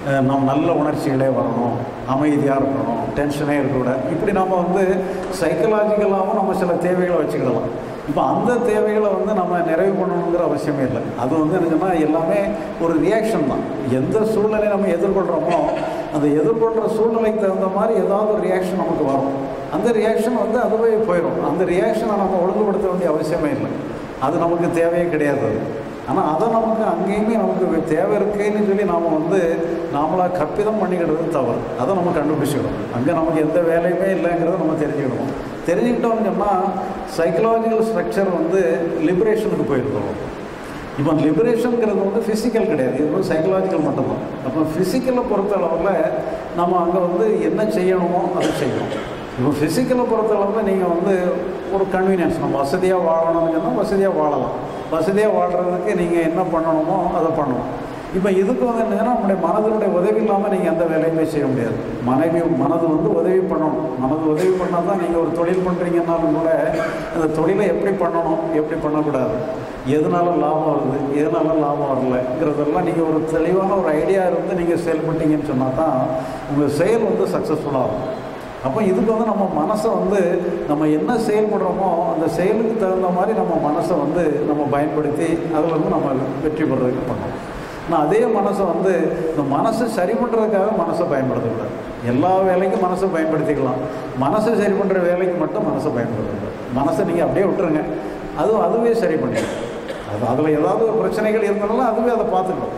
அஹ், நம்ம நல்ல உணர்ச்சிகளே வரணும் அமைதியாக இருக்கணும் டென்ஷனே இருக்கக்கூடாது இப்படி நம்ம வந்து சைக்கலாஜிக்கலாகவும் நம்ம சில தேவைகளை வச்சுக்கிடலாம் இப்போ அந்த தேவைகளை வந்து நம்ம நிறைவு பண்ணணுங்கிற அவசியமே இல்லை அது வந்து என்ன சொன்னால் எல்லாமே ஒரு ரியாக்ஷன் தான் எந்த சூழ்நிலை நம்ம எதிர்கொள்கிறோமோ அந்த எதிர்கொள்கிற சூழ்நிலைக்கு தகுந்த மாதிரி ஏதாவது ஒரு ரியாக்ஷன் நமக்கு வரும் அந்த ரியாக்ஷன் வந்து அதுவே போயிடும் அந்த ரியாக்ஷனை நம்ம ஒழுங்குபடுத்த வேண்டிய அவசியமே இல்லை அது நமக்கு தேவையே கிடையாது அது. ஆனால் அதை நமக்கு அங்கேயுமே நமக்கு தேவை இருக்குன்னு சொல்லி நாம் வந்து நாமளாக கற்பிதம் பண்ணிக்கிடுறது தவறு அதை நம்ம கண்டுபிடிச்சிக்கணும் அங்கே நமக்கு எந்த வேலையுமே இல்லைங்கிறத நம்ம தெரிஞ்சுக்கணும் தெரிஞ்சுக்கிட்டோம்னு சொன்னால் சைக்கலாஜிக்கல் ஸ்ட்ரக்சர் வந்து லிபரேஷனுக்கு போயிருக்கணும் இப்போ லிபரேஷனுங்கிறது வந்து ஃபிசிக்கல் கிடையாது இது வந்து சைக்கலாஜிக்கல் மட்டும்தான் அப்போ ஃபிசிக்கலை பொறுத்த அளவில் நம்ம அங்கே வந்து என்ன செய்யணுமோ அதை செய்யணும் இப்போ ஃபிசிக்கலை பொறுத்த அளவில் நீங்கள் வந்து ஒரு கன்வீனியன்ஸ் நம்ம வசதியாக வாழணும்னு சொன்னால் வசதியாக வாழலாம் வசதியாக வாழ்கிறதுக்கு நீங்கள் என்ன பண்ணணுமோ அதை பண்ணணும் இப்போ இதுக்கு வந்து என்னன்னா நம்முடைய மனதினுடைய உதவி இல்லாமல் நீங்கள் எந்த வேலையுமே செய்ய முடியாது மனைவி மனது வந்து உதவி பண்ணணும் மனது உதவி பண்ணால் தான் நீங்கள் ஒரு தொழில் பண்ணுறீங்கன்னாலும் கூட அந்த தொழிலை எப்படி பண்ணணும் எப்படி பண்ணக்கூடாது எதனால லாபம் வருது எதனால லாபம் வரலங்கிறதெல்லாம் நீங்கள் ஒரு தெளிவான ஒரு ஐடியா இருந்து நீங்கள் செயல்பட்டீங்கன்னு சொன்னால் தான் உங்கள் செயல் வந்து சக்ஸஸ்ஃபுல்லாகும் அப்போ இதுக்கு வந்து நம்ம மனசை வந்து நம்ம என்ன செயல்படுறோமோ அந்த செயலுக்கு தகுந்த மாதிரி நம்ம மனசை வந்து நம்ம பயன்படுத்தி அதில் வந்து நம்ம வெற்றி பெறதுக்கு பண்ணணும் ஆனால் அதே மனசை வந்து இந்த மனசை சரி பண்ணுறதுக்காக மனசை பயன்படுத்தக்கூடாது எல்லா வேலைக்கும் மனசை பயன்படுத்திக்கலாம் மனசை சரி பண்ணுற வேலைக்கு மட்டும் மனசை பயன்படுத்தக்கூடாது மனசை நீங்கள் அப்படியே விட்டுருங்க அதுவும் அதுவே சரி பண்ணிடும் அது அதில் ஏதாவது ஒரு பிரச்சனைகள் இருந்தாலும் அதுவே அதை பார்த்துக்கணும்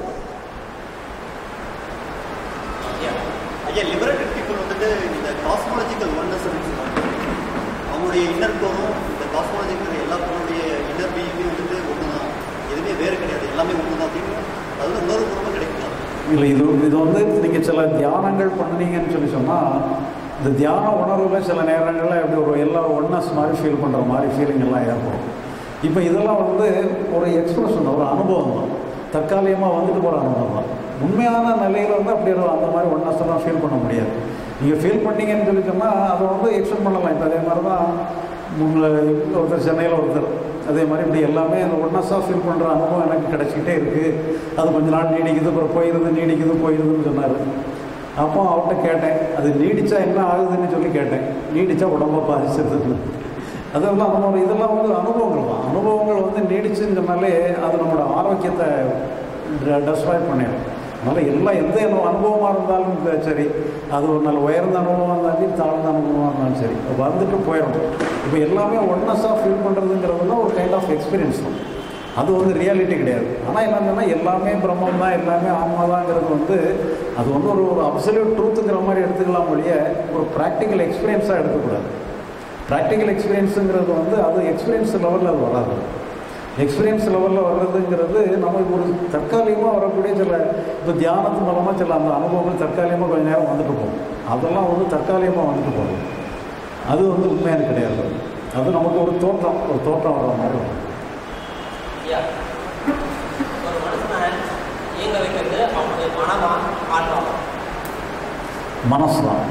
ஐயா லிபரேட்டட் பீப்புள் வந்துட்டு இந்த காஸ்மாலஜிக்கல் ஒன்னஸ் சொல்லுவாங்க அவங்களுடைய இன்னர் கோரும் இந்த காஸ்மாலஜிக்கல் எல்லா பேருடைய இன்னர் பீயிங்கும் வந்துட்டு ஒன்று தான் எதுவுமே வேறு கிடையாது எல்லாமே ஒன்று தான் அப்படின்னு அது வந்து உணர்வு பூர்வமாக கிடைக்கலாம் இல்லை இது இது வந்து நீங்கள் சில தியானங்கள் பண்ணுனீங்கன்னு சொல்லி சொன்னால் இந்த தியான உணர்வில் சில நேரங்களில் இப்படி ஒரு எல்லா ஒன்னஸ் மாதிரி ஃபீல் பண்ணுற மாதிரி ஃபீலிங் எல்லாம் ஏற்படும் இப்போ இதெல்லாம் வந்து ஒரு எக்ஸ்பிரஷன் ஒரு அனுபவம் தான் தற்காலிகமாக வந்துட்டு போகிற அனுபவம் தான் உண்மையான நிலையில் வந்து அப்படி ஒரு அந்த மாதிரி ஒன்னஸ் எல்லாம் ஃபீல் பண்ண முடியாது நீங்கள் ஃபீல் பண்ணீங்கன்னு சொல்லி சொன்னால் அதை வந்து எக்ஸ்டெண்ட் பண்ணலாம் இப்போ அதே மாதிரி தான் உங்களை ஒருத்தர் சென்னையில் ஒருத்தர் அதே மாதிரி இப்படி எல்லாமே அந்த ஒன்னஸாக ஃபீல் பண்ணுற அனுபவம் எனக்கு கிடச்சிக்கிட்டே இருக்குது அது கொஞ்ச நாள் நீடிக்குது அப்புறம் போயிடுது நீடிக்குது போயிடுதுன்னு சொன்னார் அப்போ அவர்கிட்ட கேட்டேன் அது நீடிச்சா என்ன ஆகுதுன்னு சொல்லி கேட்டேன் நீடிச்சா உடம்ப பாதிச்சிருது அதெல்லாம் நம்ம இதெல்லாம் வந்து அனுபவங்கள் தான் அனுபவங்கள் வந்து நீடிச்சுன்னு சொன்னாலே அது நம்மளோட ஆரோக்கியத்தை டெஸ்ட்ராய் பண்ணிடும் அதனால் எல்லாம் எந்த அனுபவமாக இருந்தாலும் இப்ப சரி அது ஒரு நல்ல உயர்ந்த அனுபவமாக இருந்தாலும் சரி தாழ்ந்த அனுபவமாக இருந்தாலும் சரி அது வந்துட்டு போயிடும் இப்போ எல்லாமே ஒன்னஸாக ஃபீல் பண்ணுறதுங்கிறதுனா ஒரு கைண்ட் ஆஃப் எக்ஸ்பீரியன்ஸ் தான் அது வந்து ரியாலிட்டி கிடையாது ஆனால் என்னன்னா எல்லாமே பிரம்மம் தான் எல்லாமே ஆன்மா தாங்கிறது வந்து அது வந்து ஒரு ஒரு அப்சல்யூட் ட்ரூத்துங்கிற மாதிரி எடுத்துக்கலாம் ஒழிய ஒரு ப்ராக்டிக்கல் எக்ஸ்பீரியன்ஸாக எடுக்கக்கூடாது ப்ராக்டிக்கல் எக்ஸ்பீரியன்ஸுங்கிறது வந்து அது எக்ஸ்பீரியன்ஸ் லெவலில் அது வராது எக்ஸ்பீரியன்ஸ் லெவலில் வர்றதுங்கிறது நமக்கு ஒரு தற்காலிகமாக வரக்கூடிய சில இப்போ தியானத்து மூலமாக சில அந்த அனுபவங்கள் தற்காலிகமாக கொஞ்ச நேரம் வந்துட்டு போகும் அதெல்லாம் வந்து தற்காலிகமாக வந்துட்டு போகும் அது வந்து உண்மையான கிடையாது அது நமக்கு ஒரு தோற்றம் ஒரு தோற்றம் வர்ற மாதிரி வரும் ஐயா ஒரு மனுஷனை இயங்க வைக்கிறது அவனுடைய மனமா ஆன்மாவா மனசு தான்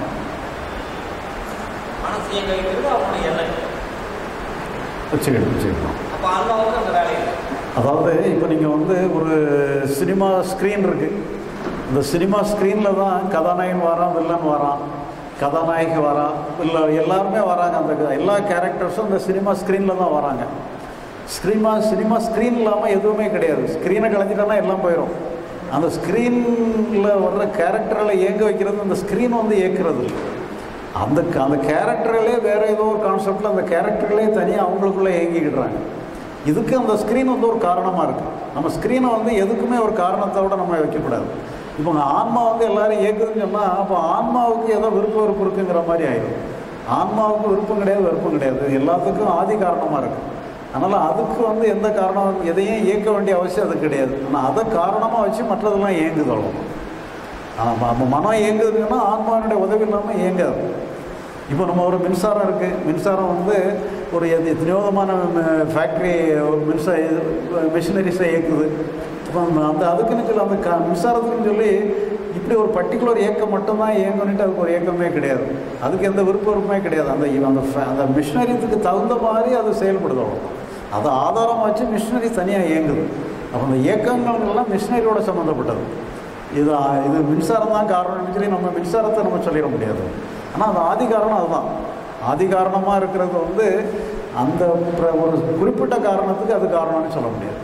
மனசு இயங்க வைக்கிறது அவனுடைய எல்லை வச்சுக்கிட்டு வச்சுக்கலாம் அப்போ ஆன்மாவுக்கு அந்த வேலை இல்லை அதாவது இப்போ நீங்கள் வந்து ஒரு சினிமா ஸ்க்ரீன் இருக்குது இந்த சினிமா ஸ்க்ரீனில் தான் கதாநாயகன் வரான் வில்லன் வரான் கதாநாயகி வரா இல்லை எல்லாருமே வராங்க அந்த க- எல்லா கேரக்டர்ஸும் இந்த சினிமா ஸ்க்ரீனில் தான் வராங்க சினிமா சினிமா ஸ்க்ரீன் இல்லாமல் எதுவுமே கிடையாது ஸ்க்ரீனை கலைஞ்சிட்டோன்னா எல்லாம் போயிடும் அந்த ஸ்க்ரீனில் வர்ற கேரக்டரில் இயங்க வைக்கிறது அந்த ஸ்க்ரீன் வந்து இயக்குறது இல்லை அந்த க- அந்த கேரக்டர்களே வேறு ஏதோ ஒரு கான்செப்டில் அந்த கேரக்டர்களே தனியாக அவங்களுக்குள்ளே இயங்கிக்கிடுறாங்க இதுக்கு அந்த ஸ்க்ரீன் வந்து ஒரு காரணமாக இருக்குது நம்ம ஸ்க்ரீனை வந்து எதுக்குமே ஒரு காரணத்தோட நம்ம வைக்கக்கூடாது இப்போ உங்கள் ஆன்மா வந்து எல்லாரும் இயக்குதுன்னு சொன்னால் அப்போ ஆன்மாவுக்கு ஏதோ விருப்ப வெறுப்பு இருக்குங்கிற மாதிரி ஆயிடும் ஆன்மாவுக்கு விருப்பம் கிடையாது வெறுப்பும் கிடையாது இது எல்லாத்துக்கும் ஆதி காரணமாக இருக்குது அதனால் அதுக்கு வந்து எந்த காரணம் எதையும் இயக்க வேண்டிய அவசியம் அது கிடையாது ஆனால் அதை காரணமாக வச்சு மற்றதெல்லாம் இயங்குது அவ்வளவுதான். ஆமாம் அப்போ மனம் இயங்குதுன்னா ஆன்மாவினுடைய உதவி இல்லாமல் இயங்காது இப்போ நம்ம ஒரு மின்சாரம் இருக்குது மின்சாரம் வந்து ஒரு எது எத்தனையோ விதமான ஃபேக்ட்ரி மின்சார மிஷினரிஸை இயக்குது இப்போ அந்த- அந்த அதுக்குன்னு சொல்லி அந்த க மின்சாரத்துக்குன்னு சொல்லி இப்படி ஒரு பர்டிகுலர் இயக்கம் மட்டும்தான் இயங்கணுன்ட்டு அதுக்கு ஒரு இயக்கமே கிடையாது அதுக்கு எந்த விருப்ப விருப்பமே கிடையாது அந்த அந்த ஃப- அந்த மிஷினரித்துக்கு தகுந்த மாதிரி அது செயல்படுது அவ்வளவுதான். அதை ஆதாரமாக வச்சு மிஷினரி தனியாக இயங்குது அப்போ அந்த இயக்கங்கள்லாம் மிஷினரியோட சம்மந்தப்பட்டது இது இது மின்சாரம் தான் காரணம்னு சொல்லி நம்ம மின்சாரத்தை நம்ம சொல்லிட முடியாது ஆனால் அது ஆதி காரணம் அதுதான் ஆதி காரணமாக இருக்கிறது வந்து அந்த பிர- ஒரு குறிப்பிட்ட காரணத்துக்கு அது காரணம்னு சொல்ல முடியாது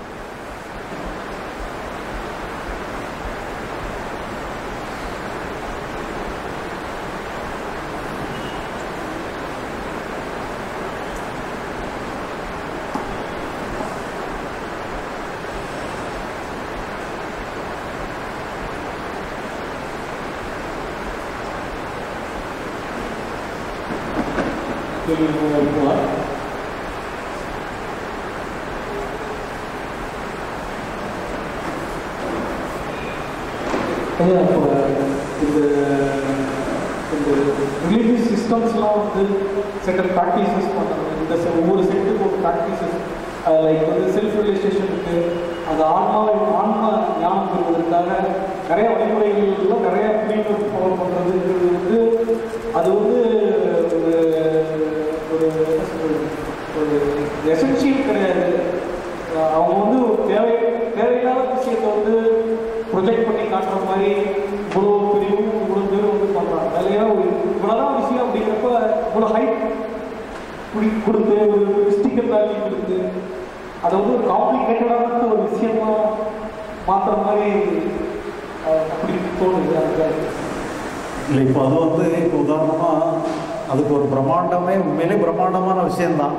ஐயா இப்போ இந்த இந்த ரிலீஜியஸ் சிஸ்டம்ஸ்லாம் வந்து சென்ட்ரல் ப்ராக்டிசஸ் பண்ணுறது இந்த செ- ஒவ்வொரு செட்டுக்கு ஒரு ப்ராக்டிசஸ் லைக் வந்து செல்ஃப் ரியலைசேஷன் இருக்கு அந்த ஆன்மாவை ஆன்மா ஞானம் பெறுவதற்காக நிறைய வழிமுறைகள்லாம் நிறைய புரிதல் ஃபாலோ பண்ணுறதுங்கிறது வந்து அது வந்து ஒரு ஒரு என்ன சொல்றது ஒரு எசென்சியல் கிடையாது அஹ் அவங்க வந்து ஒரு தேவை தேவையில்லாத விஷயத்தை வந்து ப்ரொஜெக்ட் பண்ணி காட்டுற மாதிரி இவ்வளோ பெரியவும் இவ்வளோ பேரும் வந்து பண்ணுறாங்க அதில் ஏன்னா ஒரு இவ்வளோதான் விஷயம் அப்படிங்கிறப்ப இவ்வளோ ஹைட் குடி கொடுத்து ஒரு மிஸ்டிக்கல் வேல்யூ கொடுத்து அதை வந்து ஒரு காம்ப்ளிகேட்டடான ஒரு விஷயமா மாற்றுற மாதிரி அஹ், அப்படி தோணுது அதுதான் இல்லை இப்போ அது வந்து இப்போ உதாரணமாக அதுக்கு ஒரு பிரம்மாண்டமே உண்மையிலே பிரம்மாண்டமான விஷயந்தான்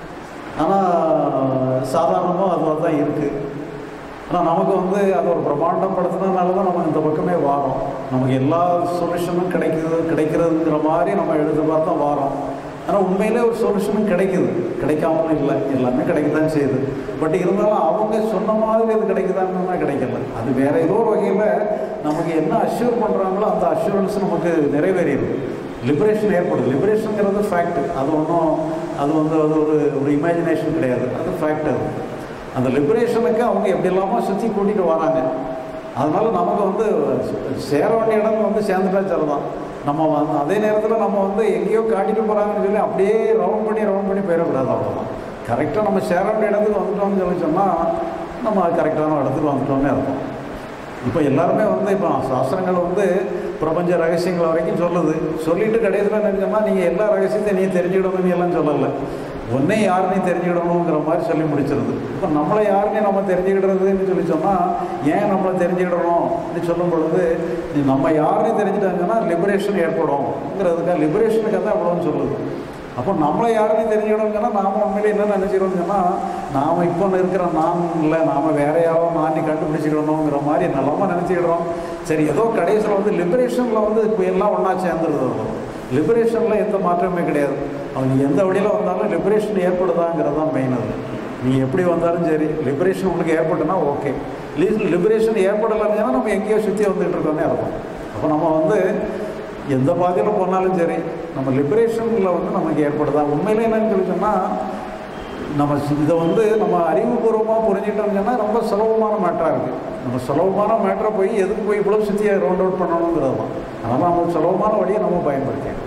ஆனால் சாதாரணமாக அதுவாக தான் இருக்குது ஆனால் நமக்கு வந்து அது ஒரு பிரம்மாண்டம் படுத்துனதுனால தான் நம்ம இந்த பக்கமே வாரோம் நமக்கு எல்லா சொல்யூஷனும் கிடைக்குது கிடைக்கிறதுங்கிற மாதிரி நம்ம எதிர்பார்த்து தான் வாரோம் ஆனால் உண்மையிலே ஒரு சொல்யூஷனும் கிடைக்குது கிடைக்காமலும் இல்லை எல்லாமே கிடைக்க தான் செய்யுது பட் இருந்தாலும் அவங்க சொன்ன மாதிரி அது கிடைக்குதான்னு கிடைக்கல அது வேற ஏதோ ஒரு வகையில் நமக்கு என்ன அஷ்யூர் பண்ணுறாங்களோ அந்த அஷ்யூரன்ஸ் நமக்கு நிறைவேறிடுது லிபரேஷன் ஏற்படுது லிபரேஷனுங்கிறது ஃபேக்ட் அது ஒன்றும் அது வந்து அது ஒரு ஒரு இமேஜினேஷன் கிடையாது அது ஃபேக்ட் அது அந்த லிபரேஷனுக்கு அவங்க எப்படி இல்லாமல் சுற்றி கூட்டிகிட்டு வராங்க அதனால நமக்கு வந்து சேர வேண்டிய இடம் வந்து சேர்ந்துட்டா சரிதான் நம்ம வந்து அதே நேரத்தில் நம்ம வந்து எங்கேயோ காட்டிட்டு போகிறாங்கன்னு சொல்லி அப்படியே ரவுண்ட் பண்ணி ரவுண்ட் பண்ணி போயிடக்கூடாது அவ்வளோதான் கரெக்டாக நம்ம சேர வேண்டிய இடத்துக்கு வந்துட்டோம்னு சொல்லி சொன்னால் நம்ம கரெக்டான இடத்துக்கு வந்துட்டோம்னே அர்த்தம் இப்போ எல்லாருமே வந்து இப்போ சாஸ்திரங்கள் வந்து பிரபஞ்ச ரகசியங்கள் வரைக்கும் சொல்லுது சொல்லிட்டு கடைசியில் நினைச்சோம்னா நீங்கள் எல்லா ரகசியத்தையும் நீ தெரிஞ்சுக்கிடணும்னு எல்லாம் சொல்லலை ஒன்னே யாருனையும் தெரிஞ்சுக்கிடணுங்கிற மாதிரி சொல்லி முடிச்சிருது இப்போ நம்மளை யாருனையும் நம்ம தெரிஞ்சுக்கிடுறதுன்னு சொல்லி சொன்னால் ஏன் நம்மளை தெரிஞ்சுக்கிடணும்னு சொல்லும் பொழுது நீ நம்ம யாருனையும் தெரிஞ்சுட்டாங்கன்னா லிபரேஷன் ஏற்படும்ங்கிறதுக்காக லிபரேஷனுக்காக தான் இவ்வளோன்னு சொல்லுது அப்போ நம்மளை யாருன்னு தெரிஞ்சுக்கணுங்கன்னா நாம உண்மையிலே என்ன நினச்சிக்கிறோம்னு சொன்னால் நாம் இப்போ இருக்கிற நான் இல்லை நாம் வேற யாரோ மாற்றி கண்டுபிடிச்சிக்கணுங்கிற மாதிரி நல்லமாக நினச்சிக்கிடுறோம் சரி ஏதோ கடைசியில் வந்து லிபரேஷனில் வந்து இப்போ எல்லாம் ஒன்றா சேர்ந்துருது லிபரேஷனில் எந்த மாற்றமே கிடையாது அவங்க எந்த வழியில் வந்தாலும் லிபரேஷன் ஏற்படுதாங்கிறது தான் மெயின் அது நீ எப்படி வந்தாலும் சரி லிபரேஷன் உங்களுக்கு ஏற்பட்டுனா ஓகே லிபரேஷன் ஏற்படலைன்னா நம்ம எங்கேயோ சுற்றி வந்துட்டு இருக்கோன்னே அர்த்தம் அப்போ நம்ம வந்து எந்த பாதையில் போனாலும் சரி நம்ம லிபரேஷனில் வந்து நமக்கு ஏற்படுதா உண்மையிலே என்னன்னு சொல்லி சொன்னால் நம்ம சி- இதை வந்து நம்ம அறிவுபூர்வமாக புரிஞ்சுக்கிட்டோம்னு சொன்னால் ரொம்ப சுலபமான மேட்டராக இருக்குது நம்ம சுலபமான மேட்டரை போய் எதுக்கு போய் இவ்வளோ சுற்றியை ரவுண்ட் அவுட் பண்ணணுங்கிறது தான் அதனால் நம்ம சுலபமான வழியை நம்ம பயன்படுத்தணும்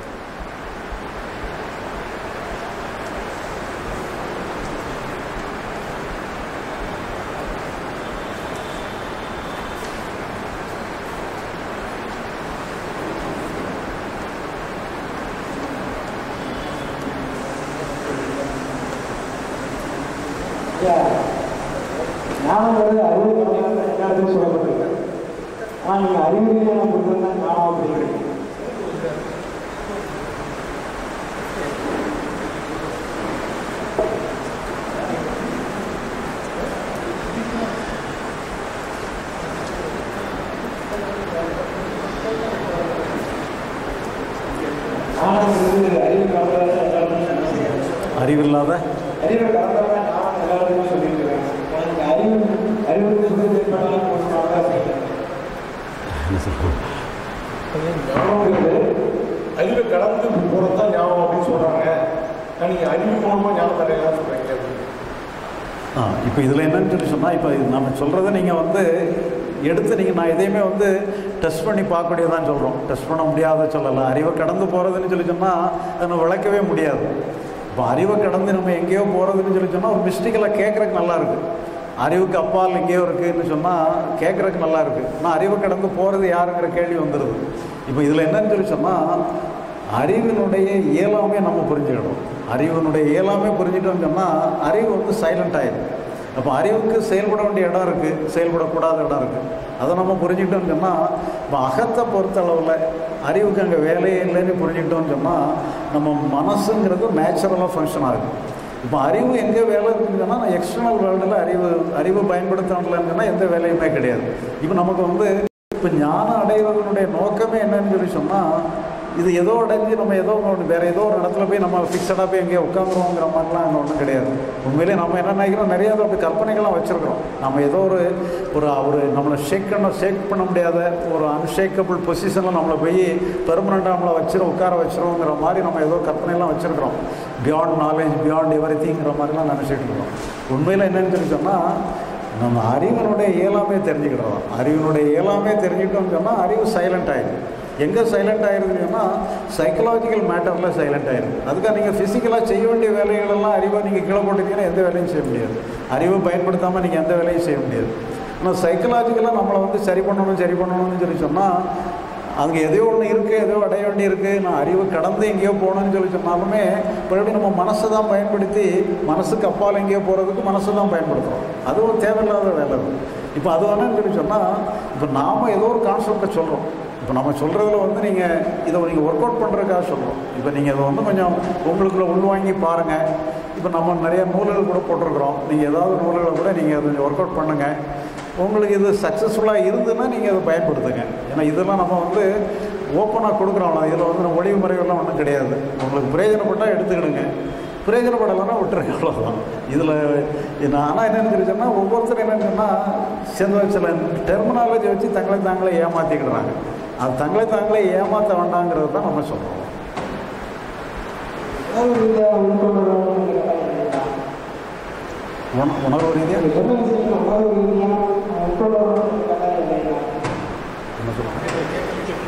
ஞானம் வந்து அறிவு எல்லாத்தையும் சொல்லப்பட்டிருக்கு ஆனால் நீங்கள் அறிவு ரீதியான புத்தகம் தான் ஞானம் அப்படிங்கிறீங்க ஞானம் வந்து அறிவு கலந்தாதான் எல்லாருமே அறிவில்லாத அறிவு கலந்தாதான் ஞானம் எல்லாருமே சொல்லிட்டு இருக்காங்க எனக்கு அறிவு அறிவு புத்தகத்தை பண்ணலாம் போனாலும் ஞானம்ங்கிறது அறிவை கடந்து போகிறது தான் ஞானம் அப்படின்னு சொல்கிறாங்க ஆனால் நீங்கள் அறிவு மூலமாக ஞானம் அடையலாம் சொல்கிறீங்க அப்படின்னு ஆ இப்போ இதில் என்னன்னு சொல்லி சொன்னால் இப்போ இது நம்ம சொல்கிறத நீங்கள் வந்து எடுத்து நீங்கள் நான் எதையுமே வந்து டெஸ்ட் பண்ணி பார்க்கக்கூடியதான் சொல்கிறோம் டெஸ்ட் பண்ண முடியாத சொல்லலை அறிவை கடந்து போகிறதுன்னு சொல்லி சொன்னால் அதை நம்ம விளக்கவே முடியாது இப்போ அறிவை கடந்து நம்ம எங்கேயோ போகிறதுன்னு சொல்லி சொன்னால் ஒரு மிஸ்டேக்கில் கேட்குறதுக்கு நல்லா இருக்கு அறிவுக்கு அப்பால் எங்கேயோ இருக்குன்னு சொன்னால் கேட்குறதுக்கு நல்லா இருக்குது ஆனால் அறிவு கடந்து போகிறது யாருங்கிற கேள்வி வந்துடுது இப்போ இதில் என்னன்னு சொல்லி சொன்னால் அறிவினுடைய இயலாமே நம்ம புரிஞ்சுக்கணும் அறிவினுடைய இயலாமே புரிஞ்சுட்டோம்னு சொன்னால் அறிவு வந்து சைலண்ட் ஆயிடும் அப்போ அறிவுக்கு செயல்பட வேண்டிய இடம் இருக்குது செயல்படக்கூடாத இடம் இருக்குது அதை நம்ம புரிஞ்சுக்கிட்டோம்னு சொன்னால் இப்போ அகத்தை பொறுத்த அளவில் அறிவுக்கு அங்கே வேலையே இல்லைன்னு புரிஞ்சுக்கிட்டோம்னு சொன்னால் நம்ம மனசுங்கிறது நேச்சுரலாக ஃபங்க்ஷன் ஆகுது இப்போ அறிவு எங்கே வேலை இருக்குன்னு சொன்னால் நான் எக்ஸ்டர்னல் வேர்ல்டில் அறிவு அறிவு பயன்படுத்தணும்னு சொன்னால் எந்த வேலையுமே கிடையாது இப்போ நமக்கு வந்து இப்போ ஞானம் அடைவதனுடைய நோக்கமே என்னன்னு சொல்லி சொன்னால் இது ஏதோ அடைஞ்சு நம்ம ஏதோ ஒன்று வேறு ஏதோ ஒரு இடத்துல போய் நம்ம ஃபிக்ஸடாக போய் எங்கேயோ உட்காந்துருவோங்கிற மாதிரிலாம் அங்கே ஒன்றும் கிடையாது உண்மையிலே நம்ம என்ன நினைக்கிறோம் நிறைய அப்படி கற்பனைகள்லாம் வச்சுருக்கிறோம் நம்ம ஏதோ ஒரு ஒரு ஒரு நம்மளை ஷேக் பண்ண ஷேக் பண்ண முடியாத ஒரு அன்ஷேக்கபிள் பொசிஷனில் நம்மளை போய் பெர்மனண்ட்டாக நம்மளை வச்சிரும் உட்கார வச்சிருவோங்கிற மாதிரி நம்ம ஏதோ கற்பனைலாம் வச்சுருக்கிறோம் பியாண்ட் நாலேஜ் பியாண்ட் எவரி திங்கிற மாதிரிலாம் நினச்சிட்டு இருக்கோம் உண்மையில் என்னன்னு சொல்லி சொன்னால் நம்ம அறிவினுடைய இயலாமே தெரிஞ்சுக்கிட்டோம் அறிவினுடைய இயலாமே தெரிஞ்சுக்கிட்டோம்னு சொன்னால் அறிவு சைலண்ட் ஆகிடும் எங்கே சைலண்ட் ஆயிருதுன்னா சைக்கலாஜிக்கல் மேட்டரில் சைலண்ட் ஆயிருக்கு அதுக்காக நீங்கள் ஃபிசிக்கலாக செய்ய வேண்டிய வேலைகளெல்லாம் அறிவை நீங்கள் கீழே போட்டுட்டீங்கன்னா எந்த வேலையும் செய்ய முடியாது அறிவை பயன்படுத்தாமல் நீங்கள் எந்த வேலையும் செய்ய முடியாது ஆனால் சைக்கலாஜிக்கலாக நம்மளை வந்து சரி பண்ணணும் சரி பண்ணணும்னு சொல்லி சொன்னால் அங்கே எதையோ ஒன்று இருக்குது எதையோ அடைய வேண்டி இருக்குது நான் அறிவு கடந்து எங்கேயோ போகணும்னு சொல்லி சொன்னாலுமே மறுபடியும் நம்ம மனசை தான் பயன்படுத்தி மனசுக்கு அப்பால் எங்கேயோ போகிறதுக்கு மனசை தான் பயன்படுத்துகிறோம் அதுவும் தேவையில்லாத வேலை அது இப்போ அது வேணும்னு சொல்லி சொன்னால் இப்போ நாம் ஏதோ ஒரு கான்செப்டை சொல்கிறோம் இப்போ நம்ம சொல்கிறதுல வந்து நீங்கள் இதை நீங்கள் ஒர்க் அவுட் பண்ணுறதுக்காக சொல்கிறோம் இப்போ நீங்கள் இதை வந்து கொஞ்சம் உங்களுக்குள்ள உள்வாங்கி பாருங்கள் இப்போ நம்ம நிறைய நூல்கள் கூட போட்டிருக்கிறோம் நீங்கள் ஏதாவது நூல்களை கூட நீங்கள் அதை கொஞ்சம் ஒர்க் அவுட் பண்ணுங்கள் உங்களுக்கு இது சக்ஸஸ்ஃபுல்லாக இருந்ததுன்னா நீங்கள் அதை பயன்படுத்துங்க ஏன்னா இதெல்லாம் நம்ம வந்து ஓப்பனாக கொடுக்குறோம் இதில் வந்து நம்ம ஒளிவு முறைகள்லாம் ஒன்றும் கிடையாது உங்களுக்கு பிரயோஜனப்பட்டால் எடுத்துக்கிடுங்க பிரயோஜனப்படலைன்னா விட்டுருங்க அவ்வளோதான் இதில் நான் ஆனால் என்னென்னு தெரிஞ்சோன்னா ஒவ்வொருத்தரும் என்னென்னு சொன்னால் சில சில டெர்மினாலஜி வச்சு தங்களை தாங்களே ஏமாற்றிக்கிடுறாங்க அது தங்களை தாங்களே ஏமாற்ற வேண்டாங்கிறது தான் நம்ம சொல்கிறோம் உணர்வு ரீதியாக உள்கொள்ளணும் உண உணர்வு ரீதியாக என்ன விஷயம் உணர்வு ரீதியாக உட்கொள்ளணும் இல்லைங்களா என்ன சொல்லுங்கள்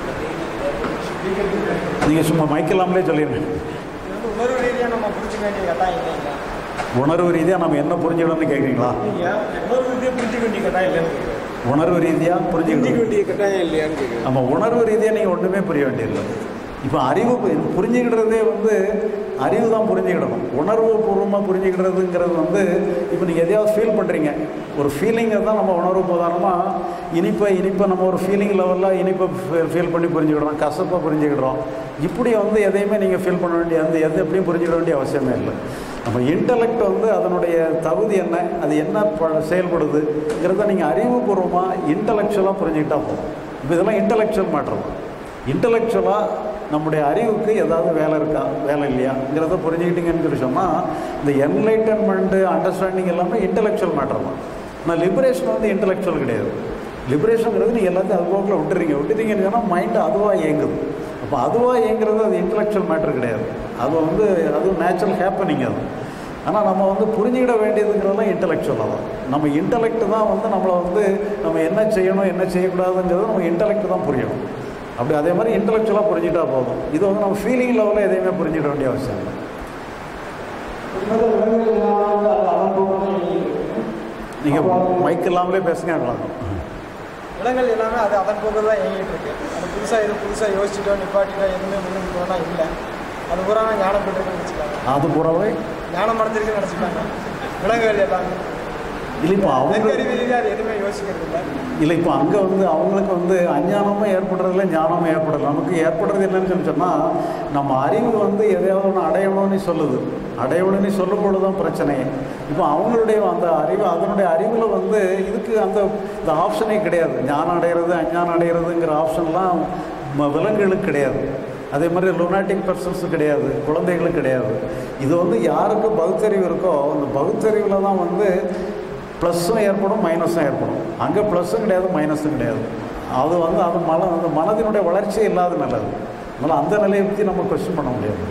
நீங்கள் சும்மா மைக்கெல்லாமலே சொல்லிடுங்க இது வந்து உணர்வு ரீதியாக நம்ம புரிஞ்சுக்க வேண்டிய கட்டாயம் இல்லைங்களா உணர்வு ரீதியாக நம்ம என்ன புரிஞ்சுக்கணும்னு கேட்குறீங்களா நீங்கள் உணர்வு ரீதியாக புரிஞ்சுக்க வேண்டிய கட்டாயம் இல்லைன்னு கேட்குறேன் உணர்வு ரீதியாக புரிஞ்சுக்க புரிஞ்சுக்கணும் வேண்டிய கட்டாயம் இல்லையான்னு கேட்குறேன் நம்ம உணர்வு ரீதியாக நீங்கள் ஒன்றுமே புரிய வேண்டியதில்லை இப்போ அறிவு பு- புரிஞ்சுக்கிடுறதே வந்து அறிவு தான் புரிஞ்சுக்கிடணும் உணர்வு பூர்வமாக புரிஞ்சுக்கிடுறதுங்கிறது வந்து இப்போ நீங்கள் எதையாவது ஃபீல் பண்ணுறீங்க ஒரு ஃபீலிங்கை தான் நம்ம உணர்வு போதானமாக இனிப்பை இனிப்பை நம்ம ஒரு ஃபீலிங் லெவலில் இனிப்பை ஃபீல் பண்ணி புரிஞ்சுக்கிடுறோம் கசப்பை புரிஞ்சுக்கிடுறோம் இப்படி வந்து எதையுமே நீங்கள் ஃபீல் பண்ண வேண்டிய அந்த எது எப்படியும் புரிஞ்சுக்கிட வேண்டிய அவசியமே இல்லை நம்ம இன்டலெக்ட் வந்து அதனுடைய தகுதி என்ன அது என்ன ப- செயல்படுதுங்கிறத நீங்கள் அறிவுபூர்வமாக இன்டலெக்சுவலாக புரிஞ்சுக்கிட்டா போதும் இப்போ இதெல்லாம் இன்டலெக்சுவல் மேட்டர் தான் இன்டலெக்சுவலாக நம்முடைய அறிவுக்கு ஏதாவது வேலை இருக்கா வேலை இல்லையாங்கிறத புரிஞ்சுக்கிட்டீங்கன்னு சொல்லி சொன்னால் இந்த என்லைட்டன்மெண்ட்டு அண்டர்ஸ்டாண்டிங் எல்லாமே இன்டலெக்சுவல் மேட்டர் தான் ஆனால் லிபரேஷன் வந்து இன்டலெக்சுவல் கிடையாது லிபரேஷனுங்கிறது நீங்கள் எல்லாத்தையும் அது போக்கில் விட்டுறீங்க விட்டுட்டீங்கன்னு சொன்னால் மைண்டு அதுவாக இயங்குது அப்போ அதுவாக இயங்குறது அது இன்டலெக்சுவல் மேட்டர் கிடையாது அது வந்து அது நேச்சுரல் ஹேப்பனிங் அது ஆனால் நம்ம வந்து புரிஞ்சுக்கிட வேண்டியதுங்கிறதெல்லாம் இன்டலெக்சுவலாக தான் நம்ம இன்டலெக்ட் தான் வந்து நம்மளை வந்து நம்ம என்ன செய்யணும் என்ன செய்யக்கூடாதுங்கிறது நம்ம இன்டலெக்ட் தான் புரியணும் அப்படி அதே மாதிரி இன்டலெக்சுவலாக புரிஞ்சுட்டா போதும் இது வந்து நம்ம ஃபீலிங் லெவலில் எதையுமே புரிஞ்சுக்க வேண்டிய அவசியம் இல்லை உண்மையில விலங்குகள் எல்லாம் வந்து அது அதன் போல தான் இயங்கிட்டு நீங்கள் அப்போ- மைக் இல்லாமலே பேசுங்க நல்லா விலங்குகள் எல்லாமே அது அதன் போக்கு தான் இயங்கிட்டு இருக்கு அது புதுசாக எதுவும் புதுசாக யோசிச்சுட்டோ நிப்பாட்டிட்டோ எதுவுமே முன்னுக்கு போனால் இல்லை அது பூரா ஞானம் பெற்றிருக்குன்னு வச்சுக்காங்க அது பூராவே ஞானம் அடைஞ்சிருக்குன்னு நினச்சிக்காங்க விலங்குகள் எல்லாமே இல்லை இப்போ அவங்க நெருக்கறிவு ரீதியாக அது எதுவுமே யோசிக்கிறது இல்லை இல்லை இப்போ அங்கே வந்து அவங்களுக்கு வந்து அஞ்ஞானமும் ஏற்படுறதில்ல ஞானமும் ஏற்படல நமக்கு ஏற்படுறது என்னன்னு சொல்லி சொன்னால் நம்ம அறிவு வந்து எதையாவது ஒன்று அடையணும்னு சொல்லுது அடையணும்னு சொல்லும் பொழுது தான் பிரச்சனையே இப்போ அவங்களுடைய அந்த அறிவு அதனுடைய அறிவில் வந்து இதுக்கு அந்த இந்த ஆப்ஷனே கிடையாது ஞானம் அடைகிறது அஞ்ஞானம் அடைகிறதுங்கிற ஆப்ஷன்லாம் ம- விலங்குகளுக்கு கிடையாது அதே மாதிரி லுனாட்டிக் பர்சன்ஸு கிடையாது குழந்தைகளுக்கு கிடையாது இது வந்து யாருக்கு பகுத்தறிவு இருக்கோ அந்த பகுத்தறிவில் தான் வந்து ப்ளஸ்ஸும் ஏற்படும் மைனஸும் ஏற்படும் அங்கே ப்ளஸ்ஸும் கிடையாது மைனஸும் கிடையாது அது வந்து அது மன அந்த மனதினுடைய வளர்ச்சி இல்லாத நல்லது அதனால் அந்த நிலையை பற்றி நம்ம கொஸ்டின் பண்ண முடியாது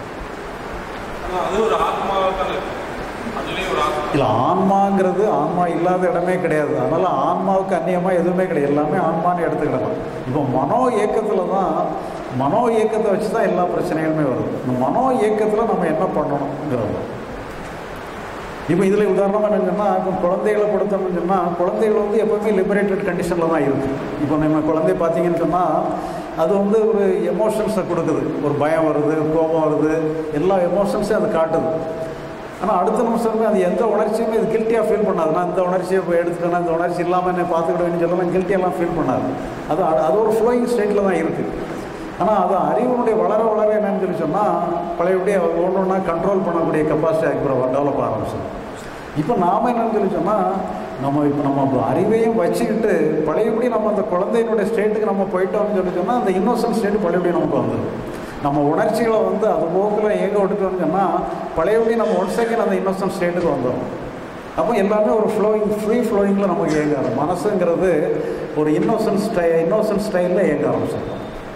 ஆனால் அது ஒரு ஆத்மாவாக தானே இருக்கு அதுலேயும் ஒரு ஆத்மா இல்லை ஆன்மாங்கிறது ஆன்மா இல்லாத இடமே கிடையாது அதனால் ஆன்மாவுக்கு அந்நியமாக எதுவுமே கிடையாது எல்லாமே ஆன்மான்னு எடுத்துக்கிடலாம் இப்போ மனோ இயக்கத்தில் தான் மனோ இயக்கத்தை வச்சு தான் எல்லா பிரச்சனைகளுமே வருது இந்த மனோ இயக்கத்தில் நம்ம என்ன பண்ணணுங்கிறது இப்போ இதில் உதாரணமாக என்ன சொன்னால் இப்போ குழந்தைகளை கொடுத்தோம்னு சொன்னால் குழந்தைகள் வந்து எப்போவுமே லிபரேட்டட் கண்டிஷனில் தான் இருக்குது இப்போ நம்ம குழந்தை பார்த்தீங்கன்னு சொன்னால் அது வந்து ஒரு எமோஷன்ஸை கொடுக்குது ஒரு பயம் வருது கோபம் வருது எல்லா எமோஷன்ஸையும் அது காட்டுது ஆனால் அடுத்த நிமிஷமே அது எந்த உணர்ச்சியுமே இது கில்ட்டியாக ஃபீல் பண்ணாது நான் இந்த உணர்ச்சியை இப்போ எடுத்துட்டேன்னா இந்த உணர்ச்சி இல்லாமல் என்னை பார்த்துக்கிடுவேன்னு சொல்லாமல் கில்ட்டியெல்லாம் ஃபீல் பண்ணாது அது அது ஒரு ஃப்ளோயிங் ஸ்டேட்டில் தான் இருக்குது ஆனால் அது அறிவுனுடைய வளர வளர என்னன்னு சொல்லி சொன்னால் பழையபடி ஒன்று ஒன்றா கண்ட்ரோல் பண்ணக்கூடிய கெப்பாசிட்டி அப்புறம் டெவலப் ஆரம்பிச்சு இப்போ நாம் என்னன்னு சொல்லி சொன்னால் நம்ம இப்போ நம்ம அறிவையும் வச்சுக்கிட்டு பழையபடி நம்ம அந்த குழந்தையினுடைய ஸ்டேட்டுக்கு நம்ம போயிட்டோம்னு சொல்லி சொன்னால் அந்த இன்னோசன்ட் ஸ்டேட் பழையபடி நமக்கு வந்துடும் நம்ம உணர்ச்சிகளை வந்து அது போக்கில் ஏங்க விட்டுட்டோம்னு சொன்னால் பழையபடி நம்ம ஒன் செகண்ட் அந்த இன்னோசன்ட் ஸ்டேட்டுக்கு வந்துடும் அப்போ எல்லாமே ஒரு ஃப்ளோயிங் ஃப்ரீ ஃப்ளோயிங்கில் நமக்கு இயங்க மனசுங்கிறது ஒரு இன்னோசன்ட் ஸ்டை இன்னோசன்ட் ஸ்டைலில் இயங்க ஆரம்பிச்சிடும்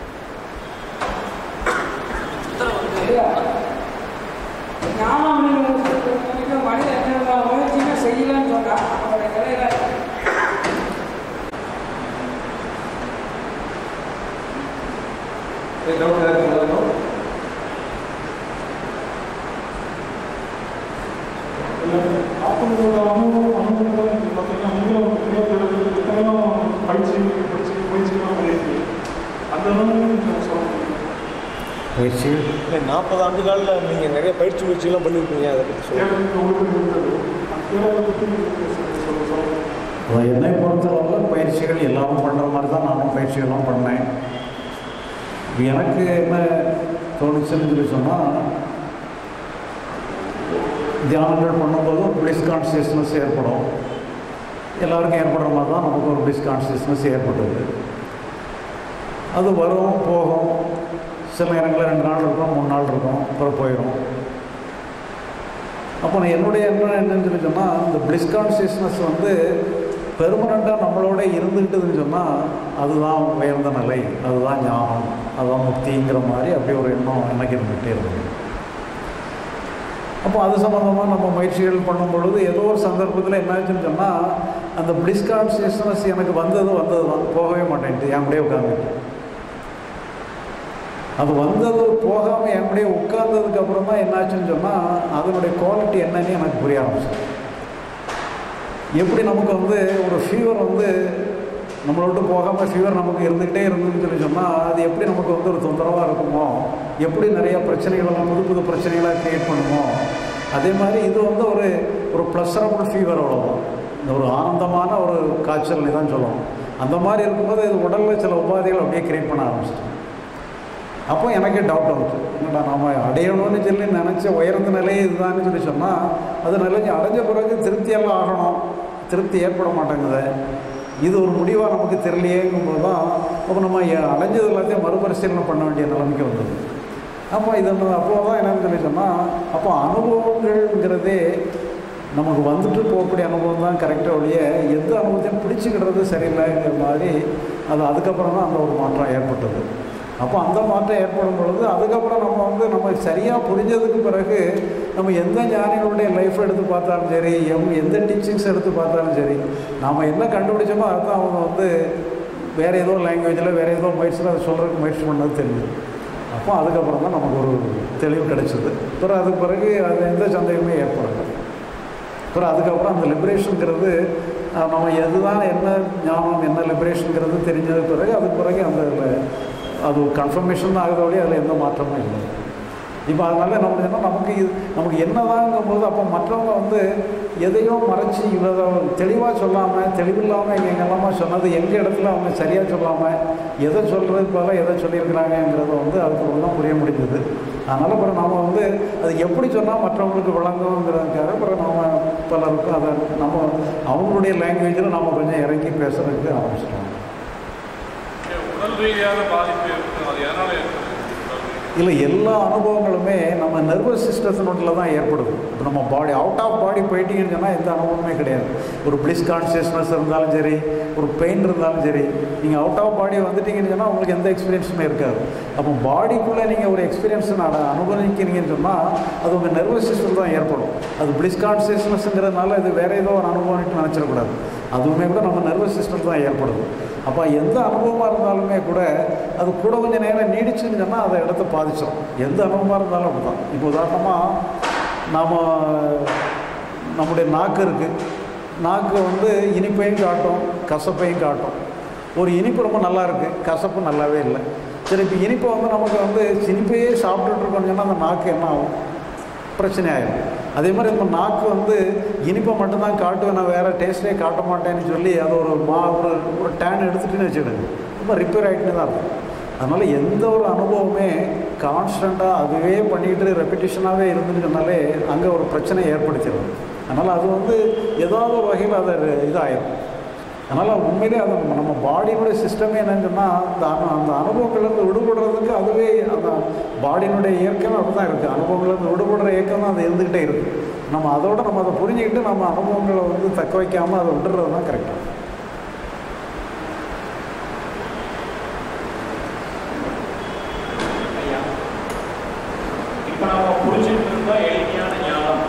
ஞானம் மனித முயற்சியுமே செய்யலன்னு சொன்னா அவனுடைய நிலையில டவுட் ஏதாவது ஆத்மங்களோட அனுபவம் அனுபவங்கள் இங்கே பார்த்தீங்கன்னா நீங்களும் எத்தனையோ எத்தனையோ பயிற்சி படிச்சு முயற்சிகள்லாம் பண்ணியிருக்கு அந்த அனுபவம் கொஞ்சம் சொல்ல முடியும் பயிற்சி இல்லை நாற்பது ஆண்டு காலில் நீங்கள் நிறைய பயிற்சி முயற்சிகள்லாம் பண்ணியிருப்பீங்க அதை பற்றி சொல்லுங்கள் கேள்வி உங்களுக்கு இருந்தது அந்த கேள்வியை பற்றி சொல்ல சொல்ல அது என்னை பொறுத்தளவில் பயிற்சிகள் எல்லாரும் பண்ணுற மாதிரி தான் நானும் பயிற்சிகள்லாம் பண்ணேன் இப்ப எனக்கு என்ன தோணுச்சுன்னு சொல்லி சொன்னால் தியானங்கள் பண்ணும்போது ஒரு பிளிஸ் கான்சியஸ்னஸ் ஏற்படும் எல்லாருக்கும் ஏற்படுற மாதிரி தான் நமக்கு ஒரு பிளிஸ் கான்சியஸ்னஸ் ஏற்பட்டது அது வரும் போகும் சில நேரங்களில் ரெண்டு நாள் இருக்கும் மூணு நாள் இருக்கும் அப்புறம் போயிடும் அப்போ நான் என்னுடைய எண்ணம் என்னன்னு சொல்லி சொன்னால் இந்த பிளிஸ் கான்சியஸ்னஸ் வந்து பெர்மனண்ட்டாக நம்மளோட இருந்துக்கிட்டதுன்னு சொன்னால் அதுதான் உயர்ந்த நிலை அதுதான் ஞானம் அதுதான் முக்திங்கிற மாதிரி அப்படி ஒரு எண்ணம் எனக்கு இருந்துகிட்டே இருந்தது அப்போ அது சம்மந்தமாக நம்ம முயற்சிகள் பண்ணும் பொழுது ஏதோ ஒரு சந்தர்ப்பத்தில் என்னாச்சுன்னு சொன்னால் அந்த பிளிஸ் கான்சியஸ்னஸ் எனக்கு வந்தது வந்தது தான் போகவே மாட்டேன்ட்டு என் கூடயே உட்காந்துட்டு அது வந்தது போகாமல் என் கூடயே உட்கார்ந்ததுக்கு அப்புறம் தான் என்னாச்சுன்னு சொன்னால் அதனுடைய குவாலிட்டி என்னன்னு எனக்கு புரிய ஆரம்பிச்சு எப்படி நமக்கு வந்து ஒரு ஃபீவர் வந்து நம்மளை விட்டு போகாமல் ஃபீவர் நமக்கு இருந்துக்கிட்டே இருந்துன்னு சொல்லி சொன்னால் அது எப்படி நமக்கு வந்து ஒரு தொந்தரவாக இருக்குமோ எப்படி நிறைய பிரச்சனைகளெல்லாம் புது புது பிரச்சனைகளாக க்ரியேட் பண்ணுமோ அதே மாதிரி இது வந்து ஒரு ஒரு ப்ளஸரபிள் ஃபீவர் அவ்வளோதான் இந்த ஒரு ஆனந்தமான ஒரு காய்ச்சல் தான் சொல்லுவோம் அந்த மாதிரி இருக்கும்போது இது உடலில் சில உபாதைகள் அப்படியே க்ரியேட் பண்ண ஆரம்பிச்சிட்டு அப்போ எனக்கே டவுட் வந்துச்சு என்னடா நம்ம அடையணும்னு சொல்லி நினச்ச உயர்ந்த நிலை இதுதான்னு சொல்லி சொன்னால் அது நிலைஞ்சு அடைஞ்ச பிறகு திருப்தியெல்லாம் ஆகணும் திருப்தி ஏற்பட மாட்டேங்குது இது ஒரு முடிவாக நமக்கு தெரியலையேங்கும்போது தான் அப்போ நம்ம எ- அடைஞ்சது எல்லாத்தையும் மறுபரிசீலனை பண்ண வேண்டிய நிலைமைக்கு வந்தது அப்போ இது அப்போ தான் என்னன்னு சொல்லி சொன்னால் அப்போ அனுபவங்கள்ங்கிறதே நமக்கு வந்துட்டு போகக்கூடிய அனுபவம் தான் கரெக்டாக ஒழிய எந்த அனுபவத்தையும் பிடிச்சிக்கிடுறது சரியில்லைங்கிற மாதிரி அது அதுக்கப்புறம் தான் அந்த ஒரு மாற்றம் ஏற்பட்டது அப்போ அந்த மாற்றம் ஏற்படும் பொழுது அதுக்கப்புறம் நம்ம வந்து நம்ம சரியாக புரிஞ்சதுக்கு பிறகு நம்ம எந்த ஞானிகளுடைய லைஃப் எடுத்து பார்த்தாலும் சரி எம் எந்த டீச்சிங்ஸ் எடுத்து பார்த்தாலும் சரி நாம் என்ன கண்டுபிடிச்சோமோ அதுதான் அவங்க வந்து வேறு ஏதோ லாங்குவேஜில் வேறு ஏதோ முயற்சியில் அதை சொல்கிறதுக்கு முயற்சி பண்ணது தெரியுது அப்போ அதுக்கப்புறம் தான் நமக்கு ஒரு தெளிவு கிடைச்சிது அப்புறம் அதுக்கு பிறகு அது எந்த சந்தேகமே ஏற்படலை அப்புறம் அதுக்கப்புறம் அந்த லிபரேஷனுங்கிறது அஹ், நம்ம எதுதான் என்ன ஞானம் என்ன லிபரேஷனுங்கிறது தெரிஞ்சது பிறகு அதுக்கு பிறகு அந்த இதுல அது கன்ஃபர்மேஷன் ஆகுத வழி அதில் எந்த மாற்றமும் இல்லை இப்போ அதனால நம்ம என்ன நமக்கு இது நமக்கு என்னதாங்கும்போது அப்போ மற்றவங்க வந்து எதையோ மறைச்சி இவ்வளோ தெளிவாக சொல்லாமல் தெளிவில்லாமல் எங்கள் எங்கெல்லாமா சொன்னது எங்கள் இடத்துல அவங்க சரியாக சொல்லாமல் எதை சொல்கிறதுக்கு பதிலாக எதை சொல்லியிருக்கிறாங்கங்கிறத வந்து அதுக்கு தான் புரிய முடிஞ்சது அதனால் பிறகு நாம் வந்து அது எப்படி சொன்னால் மற்றவங்களுக்கு விளங்குங்கிறதுக்காக பிறகு நாம் பலருக்கும் அதை நம்ம அவங்களுடைய லாங்குவேஜில் நம்ம கொஞ்சம் இறங்கி பேசுகிறதுக்கு ஆரம்பிச்சிட்டோம் உடல் ரீதியான பாதிப்பு இருக்கு அது எதனால ஏற்படுது இல்லை எல்லா அனுபவங்களுமே நம்ம நர்வஸ் சிஸ்டத்தினுள்ள தான் ஏற்படுது இப்போ நம்ம பாடி அவுட் ஆஃப் பாடி போயிட்டீங்கன்னு சொன்னால் எந்த அனுபவமே கிடையாது ஒரு பிளிஸ் கான்சியஸ்னஸ் இருந்தாலும் சரி ஒரு பெயின் இருந்தாலும் சரி நீங்கள் அவுட் ஆஃப் பாடி வந்துட்டீங்கன்னு சொன்னால் உங்களுக்கு எந்த எக்ஸ்பீரியன்ஸுமே இருக்காது அப்போ பாடிக்குள்ளே நீங்கள் ஒரு எக்ஸ்பீரியன்ஸ் அனுபவிக்கிறீங்கன்னு சொன்னால் அது உங்கள் நர்வஸ் சிஸ்டம் தான் ஏற்படும் அது பிளிஸ் கான்சியஸ்னஸ்ங்கிறதுனால இது வேறு ஏதோ ஒரு அனுபவம்னு நினச்சிடக்கூடாது அதுவுமே கூட நம்ம நர்வஸ் சிஸ்டம் தான் ஏற்படுது அப்போ எந்த அனுபவமாக இருந்தாலுமே கூட அது கூட கொஞ்சம் நேரம் நீடிச்சுன்னு சொன்னால் அதை இடத்த பாதிச்சிடும் எந்த அனுபவமாக இருந்தாலும் அப்படி தான் இப்போ உதாரணமாக நாம் நம்முடைய நாக்கு இருக்குது நாக்கு வந்து இனிப்பையும் காட்டும் கசப்பையும் காட்டும் ஒரு இனிப்பு ரொம்ப நல்லா இருக்குது கசப்பு நல்லாவே இல்லை சரி இப்போ இனிப்பை வந்து நமக்கு வந்து இனிப்பையே சாப்பிட்டுட்டு இருக்கோம்னு சொன்னால் அந்த நாக்கு என்ன ஆகும் பிரச்சனை ஆயிடும் அதே மாதிரி நம்ம நாக்கு வந்து இனிப்பை மட்டும்தான் காட்டுவேன் நான் வேறு டேஸ்ட்டே காட்ட மாட்டேன்னு சொல்லி அது ஒரு மா ஒரு ஒரு டேன் எடுத்துட்டுன்னு வச்சுடுங்க ரொம்ப ரிப்பேர் ஆகிட்டுன்னு தான் இருக்கும் அதனால் எந்த ஒரு அனுபவமே கான்ஸ்டண்ட்டாக அதுவே பண்ணிக்கிட்டு ரெப்பிட்டேஷனாகவே இருந்துட்டுனாலே அங்கே ஒரு பிரச்சனை ஏற்படுத்திடும் அதனால் அது வந்து ஏதாவது ஒரு வகையில் அது இதாகிடும் அதனால் உண்மையிலே அது நம்ம- நம்ம பாடியினுடைய சிஸ்டமே என்னன்னு சொன்னால் அந்த அனு அந்த அனுபவங்கள்லேருந்து விடுபடுறதுக்கு அதுவே அந்த பாடியினுடைய இயக்கம் அப்படி தான் இருக்குது அனுபவங்கள்லேருந்து விடுபடுற இயக்கம் தான் அது இருந்துக்கிட்டே இருக்குது நம்ம அதோட நம்ம அதை புரிஞ்சுக்கிட்டு நம்ம அனுபவங்களை வந்து தக்க வைக்காமல் அதை விட்டுறது தான் கரெக்டாக ஐயா இப்போ நம்ம புரிஞ்சுட்டு இருந்தா எளிமையான ஞானம்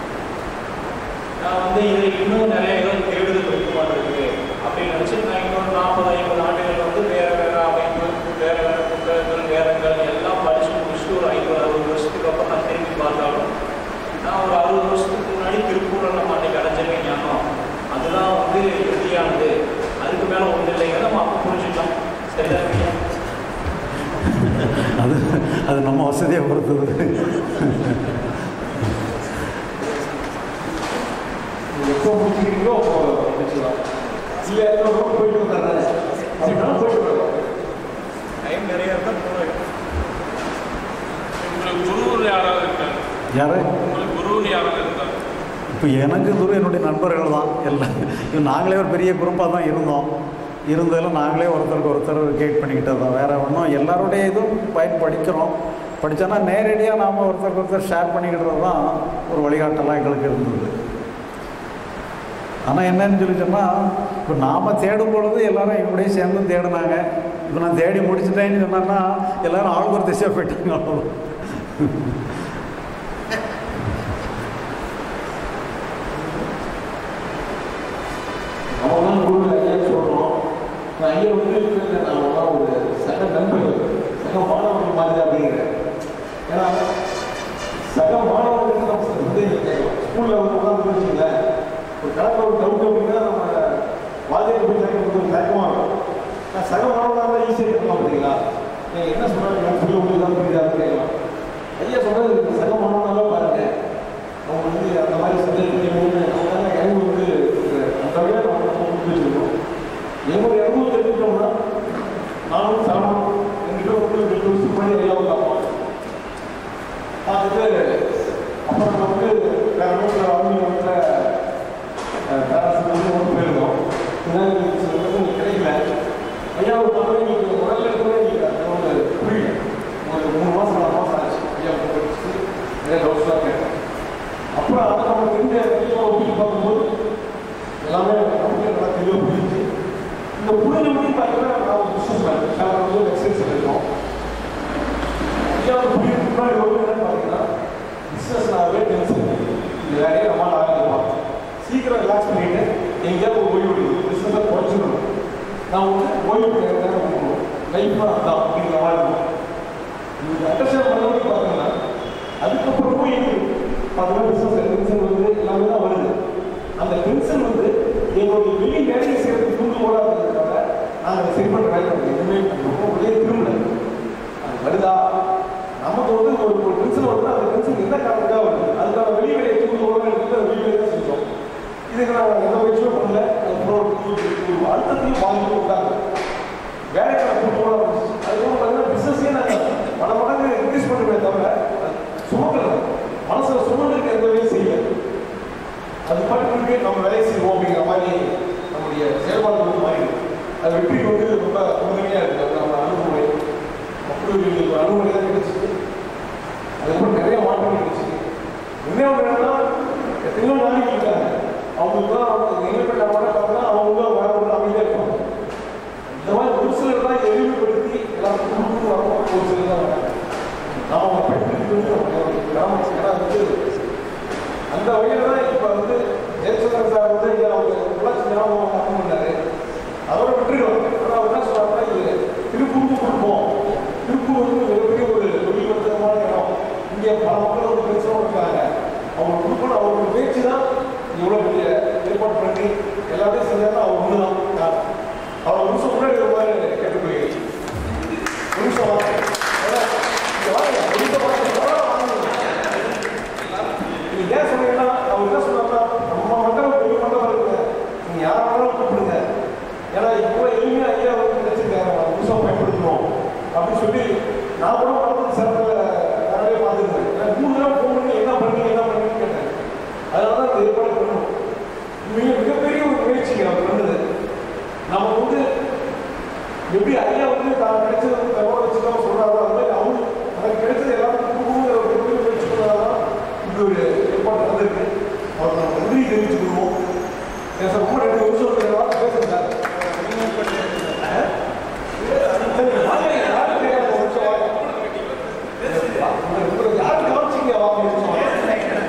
நான் வந்து இது இன்னும் நிறைய இடம் தேடுதல் வைக்க மாட்டேங்குது அப்படின்னு நினச்சி நான் இன்னொரு நாற்பது ஐம்பது ஆண்டுகள் வந்து வேற வேற அமைப்பு வேற வேற புத்தகங்கள் வேதங்கள் எல்லாம் படிச்சு முடிச்சுட்டு ஒரு ஐம்பது அறுபது வருஷத்துக்கு அப்புறம் நான் திரும்பி பார்த்தாலும் நான் ஒரு அறுபது வருஷத்துக்கு முன்னாடி திருப்பூரில் நம்ம அன்னைக்கு அடைஞ்சவே ஞானம் அதுதான் வந்து இறுதியானது அதுக்கு மேலே ஒன்றும் இல்லைங்க நம்ம அப்போ புரிஞ்சுக்கலாம் சரிதான் ஐயா அது அது நம்ம வசதியை பொறுத்தது எப்போ முடிச்சுக்கிறீங்களோ அப்போ முடிச்சுக்கலாம் இல்லை இன்னொரு round போயிட்டு வந்தாரு அப்படின்னா போயிட்டு வரலாம் டைம் நிறைய இருந்தால் போகிறேன் உங்களுக்கு குருவில் யாராவது இருக்காங்க யாரு உங்களுக்கு குருன்னு யாராவது இருக்காங்க இப்போ எனக்கு தூரம் என்னுடைய நண்பர்கள் தான் எல்லாம் இப்போ நாங்களே ஒரு பெரிய குரூப்பாக தான் இருந்தோம் இருந்ததில் நாங்களே ஒருத்தருக்கு ஒருத்தர் கைட் பண்ணிக்கிட்டது தான் வேறு ஒன்றும் எல்லாருடைய இதுவும் பயன் படிக்கிறோம் படித்தோன்னா நேரடியாக நாம் ஒருத்தருக்கு ஒருத்தர் ஷேர் பண்ணிக்கிட்டது தான் ஒரு வழிகாட்டலாம் எங்களுக்கு இருந்தது ஆனால் என்னன்னு சொல்லி சொன்னால் இப்போ நாம் தேடும் பொழுது எல்லாரும் எங்களுடைய சேர்ந்து தேடினாங்க இப்போ நான் தேடி முடிச்சிட்டேன்னு சொன்னேன்னா எல்லாரும் ஆளுக்கு ஒரு திசையாக போயிட்டாங்க அவ்வளவுதான். அவங்களாம் குருவில் ஐயா சொல்கிறோம் நான் ஐயா வந்து இருக்கிறது நான் அவங்களாம் ஒரு சக நண்பர்கள் சக மாணவர்கள் மாதிரி அப்படிங்கிறேன் ஏன்னா சக மாணவர்களுக்கு நம்ம சில சந்தேகம் கேட்கலாம் ஸ்கூலில் வந்து உட்காந்து வச்சுங்களேன் ஒரு கணக்கில் ஒரு டவுட் அப்படின்னா நம்ம வாதியை போய் கேட்க கொஞ்சம் தயக்கமாக இருக்கும் நான் சக மாணவனாக தான் ஈஸியாக கேட்கலாம் பார்த்தீங்களா நீங்கள் என்ன சொன்னாலும் எனக்கு புரிய உங்களுக்கு தான் புரியுதான்னு கேட்கலாம் ஐயா சொன்னது சக மாணவனாக பாருங்க அவங்க வந்து அந்த மாதிரி சந்தேகம் அவங்க எனக்கு வந்து அந்த வகையில் நம்ம நம்ம வச்சுருக்கோம் எங்களுடைய அனுபவம் தெரிஞ்சுட்டோம்னா நானும் சரவணம் எங்கிட்ட வந்து ரெண்டு வருஷம் முன்னாடி எல்லாம் பார்ப்போம் பார்த்துட்டு அப்புறம் நம்ம வந்து வேற நோட்டில் ஆன்மீகத்தில் பேரண்ட்ஸ் வந்து ஒன்று போயிருந்தோம் பின்னாடி சில பேருக்கு உங்களுக்கு கிடைக்கல ஐயா ஒரு தவிர நீங்கள் முதல்ல கூட நீங்கள் அது ஒரு புரியல ஒரு மூணு மாதம் நாலு மாதம் ஆச்சு ஐயா படிச்சு நிறைய டவுட்ஸ்லாம் கேட்டேன் அப்புறம் அதை நம்ம தெரிஞ்ச வெளியே ஒப்பிட்டு பார்க்கும்போது எல்லாமே நமக்கு நல்லா தெளிவாக புரிஞ்சு இந்த புரிஞ்ச முடியும் பார்த்தீங்கன்னா நான் ஒரு பிஸ்னஸ் மேன் நான் வந்து ஒரு எக்ஸசைஸ் இருக்கோம் ஐயாவது புரியுது முன்னாடி ஒரு என்னன்னு பார்த்தீங்கன்னா பிஸ்னஸ்னாவே டென்ஷன் இந்த வேலையை நம்மளால் ஆரம்பிக்கலாம் சீக்கிரம் ரிலாக்ஸ் பண்ணிட்டு எங்கேயாவது ஒரு ஓய்வு எடுக்கணும் பிஸ்னஸை குறைச்சிடணும் நான் வந்து ஓய்வு நேரம் கொடுக்கணும் லைஃப்லாம் அதான் அப்படிங்கிற மாதிரி இருக்கும் இந்த அண்டர்ஸ்டாண்ட் பண்ணி பார்த்தீங்கன்னா அதுக்கப்புறம் போய் பார்த்தீங்கன்னா பிஸ்னஸ் டென்ஷன் வந்து எல்லாமே தான் வருது அந்த டென்ஷன் வந்து எங்களுடைய வெளி வேலையை செய்யறதுக்கு தூண்டு போடாததுக்காக நாங்கள் அதை சரி பண்ணுற வேலை பண்ணுறோம் எதுவுமே ரொம்ப உள்ளே திரும்பல அது வருதா நமக்கு வந்து ஒரு ஒரு டென்ஷன் வருது அந்த டென்ஷன் என்ன காரணத்துக்காக வருது அதுக்கான வெளி வேலையை தூண்டு போடாது அந்த வெளி வேலையை தான் செஞ்சோம் இதுக்கு நான் எந்த முயற்சியும் பண்ணல அப்புறம் ஒரு அழுத்தத்தையும் பாதிப்பு விட்டாங்க வேலைக்கான தூண்டு போட அதுக்கப்புறம் பார்த்தீங்கன்னா பிஸ்னஸே நாங்கள் பல மடங்கு இன்க்ரீஸ் பண்ணுறமே தவிர சுமக்கல மனசில் சுமந்துருக்கு எந்த வேலையும் செய்யல அது பாட்டுக்கு நம்ம வேலை செய்வோம் அப்படிங்கிற மாதிரி நம்முடைய செயல்பாடு வந்து மாறி அது வெற்றிக்கு வந்து ரொம்ப உறுதுணையாக இருக்குது அது நம்ம அணுகுமுறை அப்படி ஒரு அணுகுமுறை தான் கிடைச்சிது அதுக்கப்புறம் நிறைய மாற்றம் கிடைச்சிது இன்னும் ஒன்று என்னன்னா எத்தனையோ நாளைக்கு இருக்காங்க அவங்களுக்கு தான் எங்கப்பட்ட மாட பார்த்தா அவங்க தான் வேற ஒரு அமைதியாக இருப்பாங்க இந்த மாதிரி ஒரு சிலர் தான் எளிமைப்படுத்தி எல்லாருக்கும் கொடுத்து வரணும் ஒரு சிலர் தான் வராங்க நாம அவங்க படிக்கிறது வந்து நம்ம கிராமம் ஏன்னா வந்து அந்த வகையில் தான் இப்போ வந்து ஜெயச்சந்திரன் சார் வந்து இங்கே அவங்க வளர்ச்சி ஞாபகம் பண்ணாரு அவரை விட்டுருவாங்க ஆனால் இப்படி ஒரு ஏற்பாடு நடந்திருக்கு அவருக்கு நம்ம நன்றி தெரிவித்துக் கொள்வோம் ஏன் சார் ரொம்ப ரெண்டு நிமிஷம் ஒரு வார்த்தை பேசுங்க சார் சரி, வாங்க, யாருக்கு தெரியாத ஒரு நிமிஷம் வாங்க. உங்களுக்கு யாரு கவனிச்சீங்க வாங்க ஒரு நிமிஷம் வாங்க.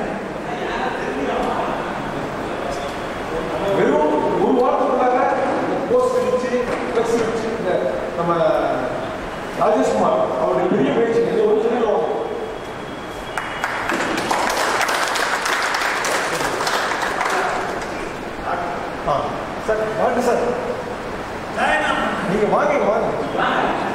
வெறும் ஒரு வாரத்துக்குள்ளாக போஸ்ட் வச்சு ஃப்ளெக்ஸ் வச்சு இந்த நம்ம ராஜேஷ்குமார் அவருடைய பெரிய பேச்சு இது ஒரு சொல்லிடுவாங்க ஆ சார் வாங்க சார் நீங்க வாங்க வாங்க